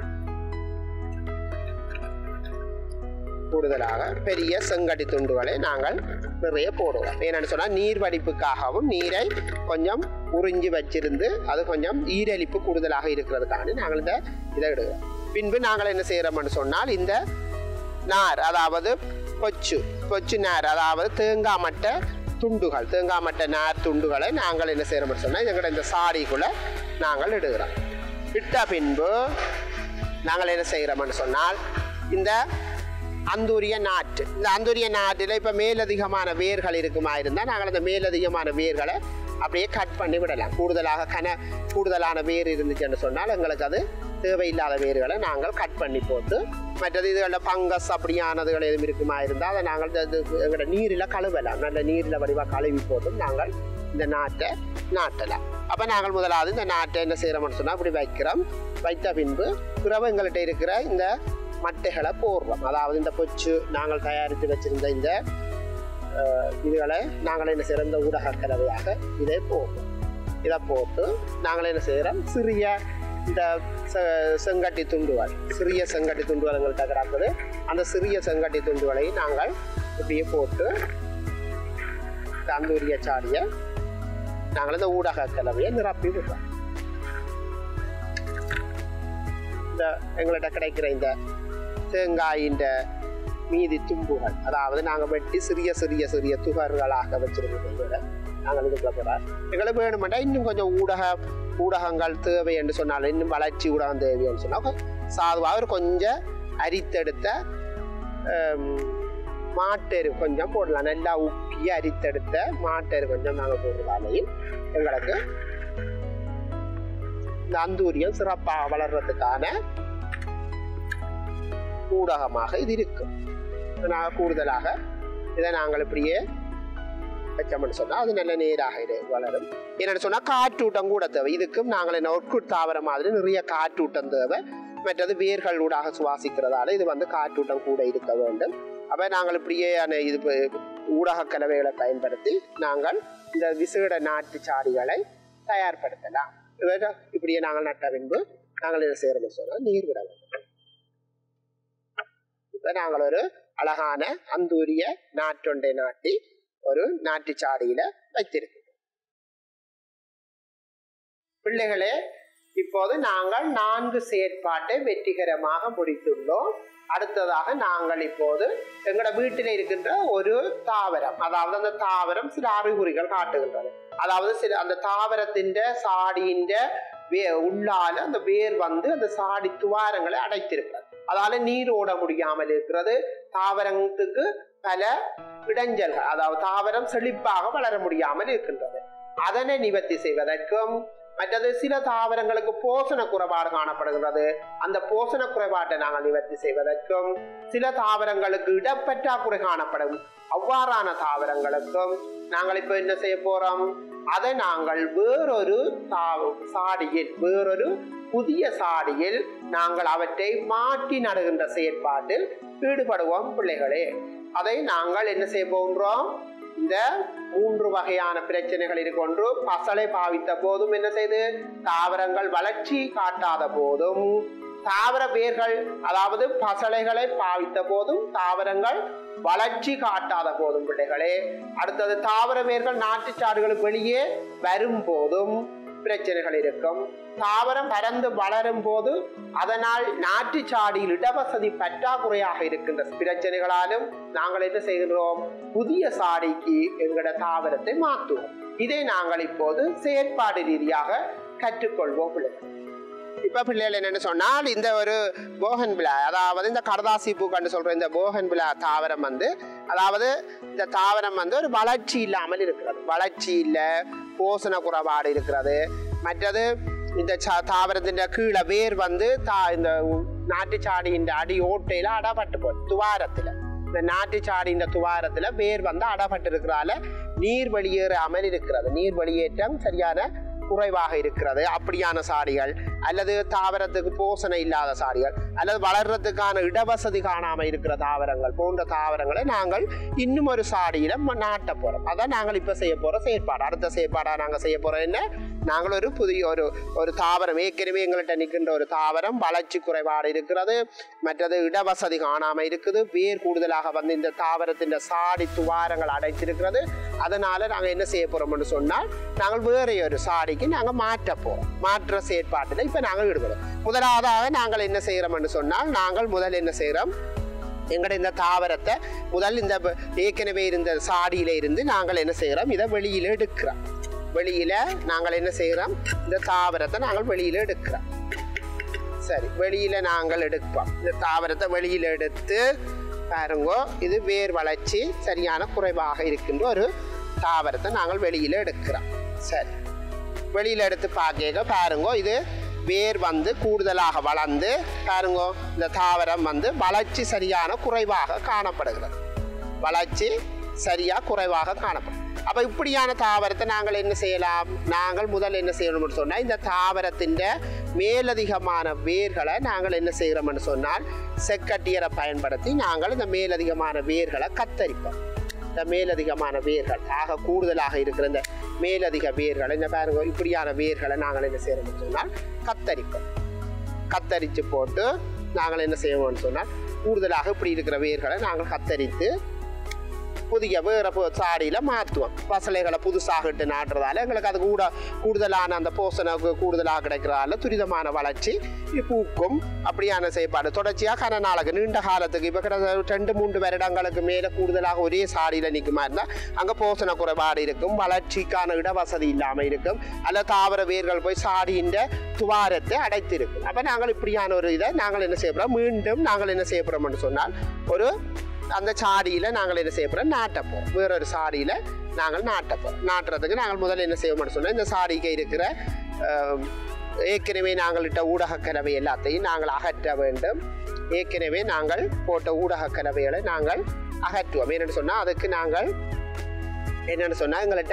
கூடுதலாக பெரிய செங்கட்டி துண்டுகளை நாங்கள் நிறைய போடுவோம் ஏன்னு சொன்னால் நீர் வடிப்புக்காகவும் நீரை கொஞ்சம் உறிஞ்சி வச்சிருந்து அது கொஞ்சம் ஈரலிப்பு கூடுதலாக இருக்கிறதுக்காக நாங்கள் இந்த இதை இடுகிறோம் பின்பு நாங்கள் என்ன செய்கிறோம்னு சொன்னால் இந்த நார் அதாவது பொச்சு பொச்சு நார் அதாவது தேங்காய் மட்டை துண்டுகள் தேங்காய் மட்டை நார் துண்டுகளை நாங்கள் என்ன செய்கிறோம்னு சொன்னால் எங்களோட இந்த சாடிக்குள்ளே நாங்கள் இடுகிறோம் இட்ட பின்பு நாங்கள் என்ன செய்கிறோம்னு சொன்னால் இந்த அந்தூரிய நாற்று இந்த அந்தூரிய நாட்டில் இப்போ மேலதிகமான வேர்கள் இருக்குமா இருந்தால் நாங்கள் அந்த மேலதிகமான வேர்களை அப்படியே கட் பண்ணி விடலாம் கூடுதலாக கன கூடுதலான வேர் இருந்துச்சுன்னு சொன்னால் எங்களுக்கு அது தேவையில்லாத வேர்களை நாங்கள் கட் பண்ணி போட்டு மற்றது இதுகளில் பங்கஸ் அப்படியானதுகள் எதுவும் இருக்குமா இருந்தால் அதை நாங்கள் இந்த- இது எங்களோட நீரில் கழுவலாம் நல்ல நீரில் வடிவாக கழுவி போட்டு நாங்கள் இந்த நாட்டை நாட்டலாம் அப்போ நாங்கள் முதலாவது இந்த நாட்டை என்ன செய்கிறோம்னு சொன்னால் இப்படி வைக்கிறோம் வைத்த பின்பு பிறகு எங்கள்கிட்ட இருக்கிற இந்த மட்டைகளை போடுறோம் அதாவது இந்த பொச்சு நாங்கள் தயாரித்து வச்சிருந்த இந்த அஹ், இதுகளை நாங்கள் என்ன செய்கிறோம் இந்த ஊடக கலவையாக இதை போடுறோம் இதை போட்டு நாங்கள் என்ன செய்கிறோம் சிறிய இந்த செ- செங்கட்டி துண்டுகள் சிறிய செங்கட்டி துண்டுகள் எங்கள்கிட்ட கிடக்குது அந்த சிறிய செங்கட்டி துண்டுகளை நாங்கள் இப்படியே போட்டு இந்த அந்தூரிய சாடியை நாங்கள் இந்த ஊடக கலவையை நிரப்பி விடுறோம் இந்த எங்கள்கிட்ட கிடைக்கிற இந்த தேங்காயின் மீதி தும்புகள் அதாவது நாங்கள் வெட்டி சிறிய சிறிய சிறிய துகர்களாக வச்சிருக்கிறத நாங்கள் இதுக்குள்ள போகிறார் எங்களுக்கு வேணுமெண்டா இன்னும் கொஞ்சம் ஊடக ஊடகங்கள் தேவை என்று சொன்னால் இன்னும் வளர்ச்சி ஊடகம் தேவைன்னு சொன்னால் சாதுவாக ஒரு கொஞ்சம் அரித்தெடுத்த ஹம், மாட்டெரு கொஞ்சம் போடலாம் நல்லா உப்பி அரித்தெடுத்த மாட்டெரு கொஞ்சம் நாங்கள் போடுறதாலையும் எங்களுக்கு இந்த அந்தூரியம் சிறப்பாக வளர்றதுக்கான ஊடகமாக இது இருக்கும் நாங்கள் கூடுதலாக இதை நாங்கள் இப்படியே வச்சோம்னு சொன்னால் அது நல்ல நீராக இது வளரும் என்னென்னு சொன்னால் காற்றூட்டம் கூட தேவை இதுக்கும் நாங்கள் என்ன ஒர்க்குட் தாவர மாதிரி நிறைய காற்றூட்டம் தேவை மற்றது வேர்கள் ஊடாக சுவாசிக்கிறதால இது வந்து காற்றூட்டம் கூட இருக்க வேண்டும் அப்போ நாங்கள் இப்படியே அந்த இது ப- ஊடக கலவைகளை பயன்படுத்தி நாங்கள் இந்த விசேட நாட்டு சாடிகளை தயார்படுத்தலாம் இவற்றை இப்படியே நாங்கள் நட்ட பின்பு நாங்கள் என்ன செய்யறோம்னு சொன்னால் நீர் விட வேண்டும் இப்போ நாங்கள் ஒரு அழகான அந்தூரிய நாற்றொண்டை நாட்டி ஒரு நாட்டு சாடியில வைத்திருக்கிறோம் பிள்ளைகளே இப்போது நாங்கள் நான்கு செயற்பாட்டை வெற்றிகரமாக முடித்துள்ளோம் அடுத்ததாக நாங்கள் இப்போது எங்களோட வீட்டில் இருக்கின்ற ஒரு தாவரம் அதாவது அந்த தாவரம் சில அறிகுறிகள் காட்டுகின்றது அதாவது சில அந்த தாவரத்தின் சாடியின் வே உள்ளால அந்த வேர் வந்து அந்த சாடி துவாரங்களை அடைத்திருக்கிறது அதால நீர் ஓட முடியாமல் இருக்கிறது தாவரத்துக்கு பல இடைஞ்சல்கள் அதாவது தாவரம் செழிப்பாக வளர முடியாமல் இருக்கின்றது அதனை நிவர்த்தி செய்வதற்கும் மற்றது சில தாவரங்களுக்கு போஷண குறைபாடு காணப்படுகிறது அந்த போஷண குறைபாட்டை நாங்கள் நிவர்த்தி செய்வதற்கும் சில தாவரங்களுக்கு இடப்பற்றாக்குறை காணப்படும் அவ்வாறான தாவரங்களுக்கும் நாங்கள் இப்போ என்ன செய்ய போறோம் அதை நாங்கள் வேறொரு தா- சாடியில் வேறொரு புதிய சாடியில் நாங்கள் அவற்றை மாற்றி நடுகின்ற செயற்பாட்டில் ஈடுபடுவோம் பிள்ளைகளே அதை நாங்கள் என்ன செய்ய போகின்றோம் இந்த மூன்று வகையான பிரச்சனைகள் கொண்டு பசலை பாவித்த போதும் என்ன செய்து தாவரங்கள் வளர்ச்சி காட்டாத போதும் தாவர வேர்கள் அதாவது பசலைகளை பாவித்த போதும் தாவரங்கள் வளர்ச்சி காட்டாத போதும் பிள்ளைகளே அடுத்தது தாவர வேர்கள் நாட்டுச்சாடுகளுக்கு வெளியே வரும் போதும் பிரச்சனைகள் இருக்கும் தாவரம் பறந்து வளரும் போது அதனால் நாட்டுச்சாடியில் இடவசதி பற்றாக்குறையாக இருக்கின்ற பிரச்சனைகளாலும் நாங்கள் என்ன செய்கின்றோம் புதிய சாடிக்கு எங்களோட தாவரத்தை மாற்றுவோம் இதை நாங்கள் இப்போது செயற்பாடு ரீதியாக கற்றுக்கொள்வோம் பிள்ளைகள் இப்ப பிள்ளைகள் என்னன்னு சொன்னால் இந்த ஒரு போகன் விழா அதாவது இந்த கடதாசி பூக்கன்னு சொல்ற இந்த போகன் விழா தாவரம் வந்து அதாவது இந்த தாவரம் வந்து ஒரு வளர்ச்சி இல்லாமல் இருக்கிறது வளர்ச்சி இல்லை போஷண குறைபாடு இருக்கிறது மற்றது இந்த சா- தாவரத்தின் கீழே வேர் வந்து தா இந்த நாட்டுச்சாடியின் அடி ஓட்டையில அடப்பட்டு போகுது துவாரத்துல இந்த நாட்டுச்சாடியின் துவாரத்துல வேர் வந்து அடப்பட்டு இருக்கிறதால நீர் வெளியேறாமல் இருக்கிறது நீர் வெளியேற்றம் சரியான குறைவாக இருக்கிறது அப்படியான சாடிகள் அல்லது தாவரத்துக்கு போஷணை இல்லாத சாடிகள் அல்லது வளர்றதுக்கான இடவசதி காணாமல் இருக்கிற தாவரங்கள் போன்ற தாவரங்களை நாங்கள் இன்னும் ஒரு சாடியில ம- நாட்ட போறோம் அதான் நாங்கள் இப்ப செய்ய போற செயற்பாடு அடுத்த செயற்பாடா நாங்க செய்ய போறோம் என்ன நாங்கள் ஒரு புதிய ஒரு ஒரு தாவரம் ஏற்கனவே எங்கள்கிட்ட நிற்கின்ற ஒரு தாவரம் வளர்ச்சி குறைபாடு இருக்கிறது மற்றது இடவசதி காணாம இருக்குது வேர் கூடுதலாக வந்து இந்த தாவரத்தின் சாடி துவாரங்கள் அடைத்திருக்கிறது அதனால நாங்க என்ன செய்ய போறோம்னு சொன்னால் நாங்கள் வேற ஒரு சாடிக்கு நாங்க மாற்ற போறோம் மாற்ற செயற்பாட்டில் இப்ப நாங்கள் ஈடுபடும் முதலாவதாக நாங்கள் என்ன செய்யறோம்னு சொன்னால் நாங்கள் முதல் என்ன செய்யறோம் எங்கட இந்த தாவரத்தை முதல் இந்த ப- ஏற்கனவே இருந்த சாடியில இருந்து நாங்கள் என்ன செய்யறோம் இதை வெளியில எடுக்கிறோம் வெளியில நாங்கள் என்ன செய்யறோம் இந்த தாவரத்தை நாங்கள் வெளியில எடுக்கிறோம் சரி வெளியில நாங்கள் எடுப்போம் இந்த தாவரத்தை வெளியில எடுத்து பாருங்க இது வேர் வளர்ச்சி சரியான குறைவாக இருக்கின்ற ஒரு தாவரத்தை நாங்கள் வெளியில எடுக்கிறோம் சரி வெளியில எடுத்து பார்க்க பாருங்க இது வேர் வந்து கூடுதலாக வளர்ந்து பாருங்க இந்த தாவரம் வந்து வளர்ச்சி சரியான குறைவாக காணப்படுகிறது வளர்ச்சி சரியா குறைவாக காணப்படும் அப்ப இப்படியான தாவரத்தை நாங்கள் என்ன செய்யலாம் நாங்கள் முதல் என்ன செய்யணும்னு சொன்னா இந்த தாவரத்தின் மேலதிகமான வேர்களை நாங்கள் என்ன செய்கிறோம்னு சொன்னால் செக்கட்டியரை பயன்படுத்தி நாங்கள் இந்த மேலதிகமான வேர்களை கத்தரிப்போம் இந்த மேலதிகமான வேர்கள் ஆக கூடுதலாக இருக்கிற இந்த மேலதிக வேர்களை இந்த பாருங்க இப்படியான வேர்களை நாங்கள் என்ன செய்யறோம்னு சொன்னால் கத்தரிப்போம் கத்தரித்து போட்டு நாங்கள் என்ன செய்வோம்னு சொன்னால் கூடுதலாக இப்படி இருக்கிற வேர்களை நாங்கள் கத்தரித்து புதிய வேற பு- சாடியில மாற்றுவோம் பசலைகளை புதுசாக இட்டு நாட்டுறதால எங்களுக்கு அது கூட கூடுதலான அந்த போஷண கு- கூடுதலாக கிடைக்கிறதால துரிதமான வளர்ச்சி பூக்கும் அப்படியான செயற்பாடு தொடர்ச்சியாக கன நாளுக்கு நீண்ட காலத்துக்கு இப்போ கிட்ட ரெண்டு மூன்று வருடங்களுக்கு மேலே கூடுதலாக ஒரே சாடியில் நிற்குமா இருந்தால் அங்கே போஷண குறைபாடு இருக்கும் வளர்ச்சிக்கான இடவசதி இல்லாமல் இருக்கும் அல்ல தாவர வேர்கள் போய் சாடியின் துவாரத்தை அடைத்திருக்கும் அப்போ நாங்கள் இப்படியான ஒரு இதை நாங்கள் என்ன செய்ய போகிறோம் மீண்டும் நாங்கள் என்ன செய்ய போகிறோம்னு சொன்னால் ஒரு அந்த சாடியில் நாங்கள் என்ன செய்ய போகிறோம் நாட்டப்போம் வேறொரு சாடியில் நாங்கள் நாட்டப்போம் நாட்டுறதுக்கு நாங்கள் முதல்ல என்ன செய்வோம்னு சொன்னால் இந்த சாடிக்கு இருக்கிற ஆம், ஏற்கனவே நாங்கள் இட்ட ஊடக கலவை எல்லாத்தையும் நாங்கள் அகற்ற வேண்டும் ஏற்கனவே நாங்கள் போட்ட ஊடக கலவைகளை நாங்கள் அகற்றுவோம் என்னென்னு சொன்னால் அதுக்கு நாங்கள் என்னென்னு சொன்னால் எங்கள்கிட்ட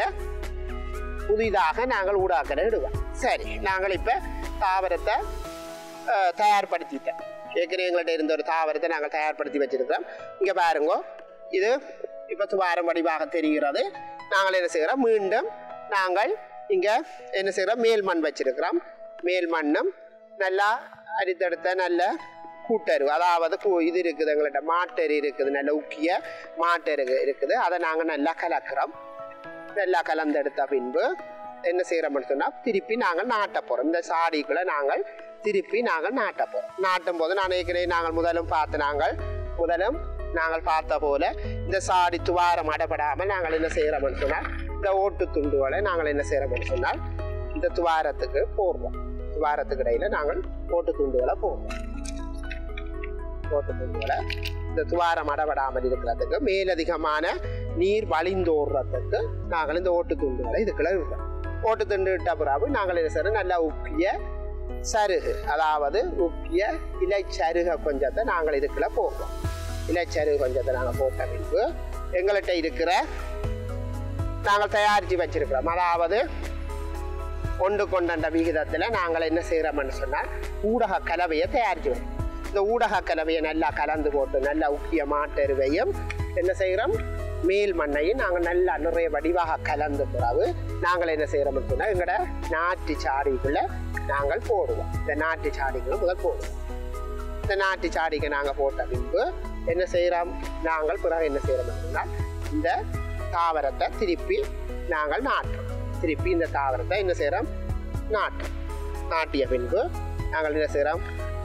புதிதாக நாங்கள் ஊடாக்கலை இடுவோம் சரி நாங்கள் இப்போ தாவரத்தை அஹ், தயார்படுத்திட்டேன் ஏற்கனவே எங்கள்கிட்ட இருந்த ஒரு தாவரத்தை நாங்கள் தயார்படுத்தி வச்சிருக்கிறோம் இங்கே பாருங்க இது இப்போ துவாரம் வடிவாக தெரிகிறது நாங்கள் என்ன செய்கிறோம் மீண்டும் நாங்கள் இங்கே என்ன செய்கிறோம் மேல் மண் வச்சிருக்கிறோம் மேல் மண்ணும் நல்லா அரித்தெடுத்த நல்ல கூட்டரு அதாவது கு- இது இருக்குது எங்கள்கிட்ட மாட்டரு இருக்குது நல்ல உக்கிய மாட்டரு இருக்குது அதை நாங்கள் நல்லா கலக்கிறோம் நல்லா கலந்தெடுத்த பின்பு என்ன செய்கிறோம்னு சொன்னால் திருப்பி நாங்கள் நாட்ட போகிறோம் இந்த சாடிக்குள்ளே நாங்கள் திருப்பி நாங்கள் நாட்ட போறோம் நாட்டும் போது நான் ஏற்கனவே நாங்கள் முதலும் பார்த்து நாங்கள் முதலும் நாங்கள் பார்த்த போல இந்த சாடி துவாரம் அடப்படாமல் நாங்கள் என்ன செய்கிறோம்னு சொன்னால் இந்த ஓட்டு துண்டுகளை நாங்கள் என்ன செய்கிறோம்னு சொன்னால் இந்த துவாரத்துக்கு போடுறோம் துவாரத்துக்கு இடையில நாங்கள் ஓட்டு துண்டுகளை போடுறோம் ஓட்டு துண்டுகளை இந்த துவாரம் அடபடாமல் இருக்கிறதுக்கு மேலதிகமான நீர் வழிந்தோடுறதுக்கு நாங்கள் இந்த ஓட்டு துண்டுகளை இதுக்குள்ள விடுறோம் ஓட்டு துண்டு இட்ட பிறகு நாங்கள் என்ன செய்யறோம் நல்லா உப்பிய சருகு அதாவது உப்பிய இலை சருகை கொஞ்சத்தை நாங்கள் இதுக்குள்ள போடுறோம் இலை சருகு கொஞ்சத்தை நாங்கள் போட்ட பின்பு எங்கள்கிட்ட இருக்கிற நாங்கள் தயாரித்து வச்சிருக்கிறோம் அதாவது கொண்டு கொண்ட விகிதத்தில் நாங்கள் என்ன செய்கிறோம்னு சொன்னால் ஊடக கலவையை தயாரித்து வைக்கிறோம் இந்த ஊடக கலவையை நல்லா கலந்து போட்டு நல்லா உக்கிய மாட்டெருவையும் என்ன செய்கிறோம் மேல் மண்ணையும் நாங்கள் நல்லா நிறைய வடிவாக கலந்து பிறகு நாங்கள் என்ன செய்கிறோம்னு சொன்னால் எங்களோட நாட்டு சாடிக்குள்ளே நாங்கள் போடுவோம் இந்த நாட்டு சாடிக்குள்ள முதல் போடுவோம் இந்த நாட்டு சாடிக்கு நாங்கள் போட்ட பின்பு என்ன செய்கிறோம் நாங்கள் பிறகு என்ன செய்கிறோம்னு சொன்னால் இந்த தாவரத்தை திருப்பி நாங்கள் நாட்டுறோம் திருப்பி இந்த தாவரத்தை என்ன செய்கிறோம் நாட்டுறோம் நாட்டிய பின்பு நாங்கள் என்ன செய்கிறோம்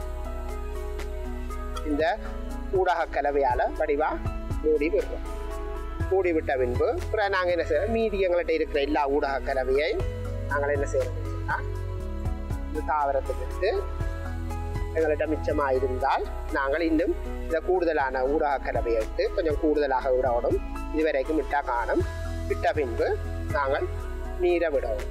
இந்த ஊடக கலவையால் வடிவாக மூடி விடுறோம் மூடி விட்ட பின்பு அப்புறம் நாங்கள் என்ன செய்கிறோம் மீதி எங்கள்கிட்ட இருக்கிற எல்லா ஊடக கலவையையும் நாங்கள் என்ன செய்கிறோம்னு சொன்னால் இந்த தாவரத்துக்கு எடுத்து எங்கள்கிட்ட மிச்சமாக இருந்தால் நாங்கள் இன்னும் இந்த கூடுதலான ஊடக கலவையை எடுத்து கொஞ்சம் கூடுதலாக விடணும் இதுவரைக்கும் விட்டா காணும் விட்ட பின்பு நாங்கள் நீரை விடவும்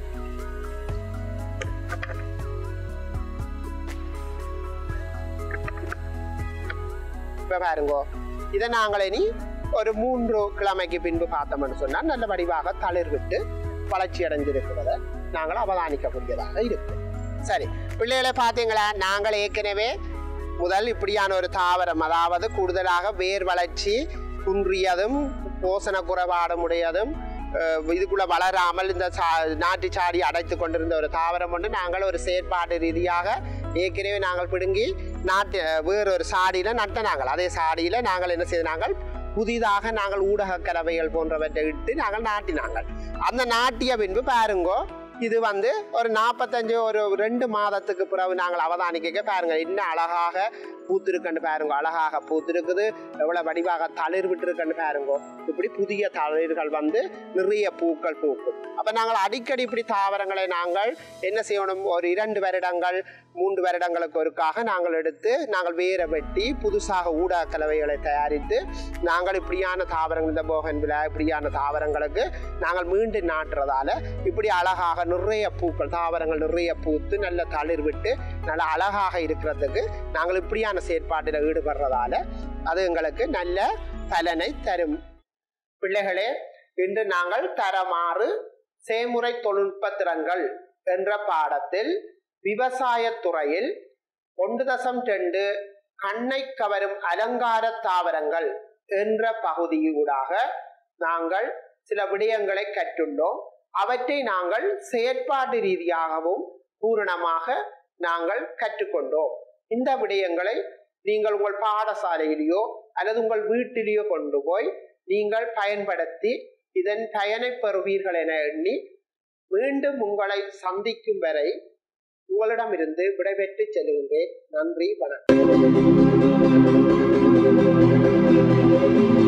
இப்போ பாருங்கோ இதை நாங்கள் இனி ஒரு மூன்று கிழமைக்கு பின்பு பார்த்தோம்னு சொன்னால் நல்ல வடிவாக தளிர் விட்டு வளர்ச்சி அடைஞ்சிருக்கிறத நாங்கள் அவதானிக்கக்கூடியதாக இருக்கும் சரி பிள்ளைகளை பார்த்தீங்களா நாங்கள் ஏற்கனவே முதல் இப்படியான ஒரு தாவரம் அதாவது கூடுதலாக வேர் வளர்ச்சி குன்றியதும் போசன குறைபாடும் உடையதும் அஹ், இதுக்குள்ள வளராமல் இந்த சா நாட்டு சாடி அடைத்து கொண்டிருந்த ஒரு தாவரம் ஒன்று நாங்கள் ஒரு செயற்பாடு ரீதியாக ஏற்கனவே நாங்கள் பிடுங்கி நாட்டு வேறொரு சாடியில் நட்ட நாங்கள் அதே சாடியில் நாங்கள் என்ன செய்த நாங்கள் புதிதாக நாங்கள் ஊடக கலவைகள் போன்றவற்றை இட்டு நாங்கள் நாட்டினாங்கள் அந்த நாட்டிய பின்பு பாருங்கோ இது வந்து ஒரு நாற்பத்தஞ்சு ஒரு ரெண்டு மாதத்துக்கு பிறகு நாங்கள் அவதானிக்க பாருங்க இன்னும் அழகாக பூத்திருக்கன்னு பாருங்க அழகாக பூத்திருக்குது எவ்வளவு வடிவாக தளிர் விட்டுருக்கன்னு பாருங்க இப்படி புதிய தளிர்கள் வந்து நிறைய பூக்கள் பூக்கும் அப்ப நாங்கள் அடிக்கடி இப்படி தாவரங்களை நாங்கள் என்ன செய்யணும் ஒரு இரண்டு வருடங்கள் மூன்று வருடங்களுக்கு ஒருக்காக நாங்கள் எடுத்து நாங்கள் வேரை வெட்டி புதுசாக ஊடக கலவைகளை தயாரித்து நாங்கள் இப்படியான தாவரங்கள் இந்த போகன் விழா இப்படியான தாவரங்களுக்கு நாங்கள் மீண்டும் நாட்டுறதால இப்படி அழகாக நிறைய பூக்கள் தாவரங்கள் நிறைய பூத்து நல்ல தளிர் விட்டு நல்ல அழகாக இருக்கிறதுக்கு நாங்கள் இப்படியான செயற்பாட்டில் ஈடுபடுறதால அது எங்களுக்கு நல்ல பலனை தரும் பிள்ளைகளே இன்று நாங்கள் தரமாறு செய்முறை தொழில்நுட்ப திறன்கள் என்ற பாடத்தில் விவசாயத் துறையில் ஒன்று தசம் ரெண்டு கண்ணை கவரும் அலங்கார தாவரங்கள் என்ற பகுதியூடாக நாங்கள் சில விடயங்களை கற்றுள்ளோம் அவற்றை நாங்கள் செயற்பாடு ரீதியாகவும் பூரணமாக நாங்கள் கற்றுக்கொண்டோம் இந்த விடயங்களை நீங்கள் உங்கள் பாடசாலையிலேயோ அல்லது உங்கள் வீட்டிலேயோ கொண்டு போய் நீங்கள் பயன்படுத்தி இதன் பயனை பெறுவீர்கள் என எண்ணி மீண்டும் உங்களை சந்திக்கும் வரை உங்களிடமிருந்து விடைபெற்று செல்கின்றேன் நன்றி வணக்கம்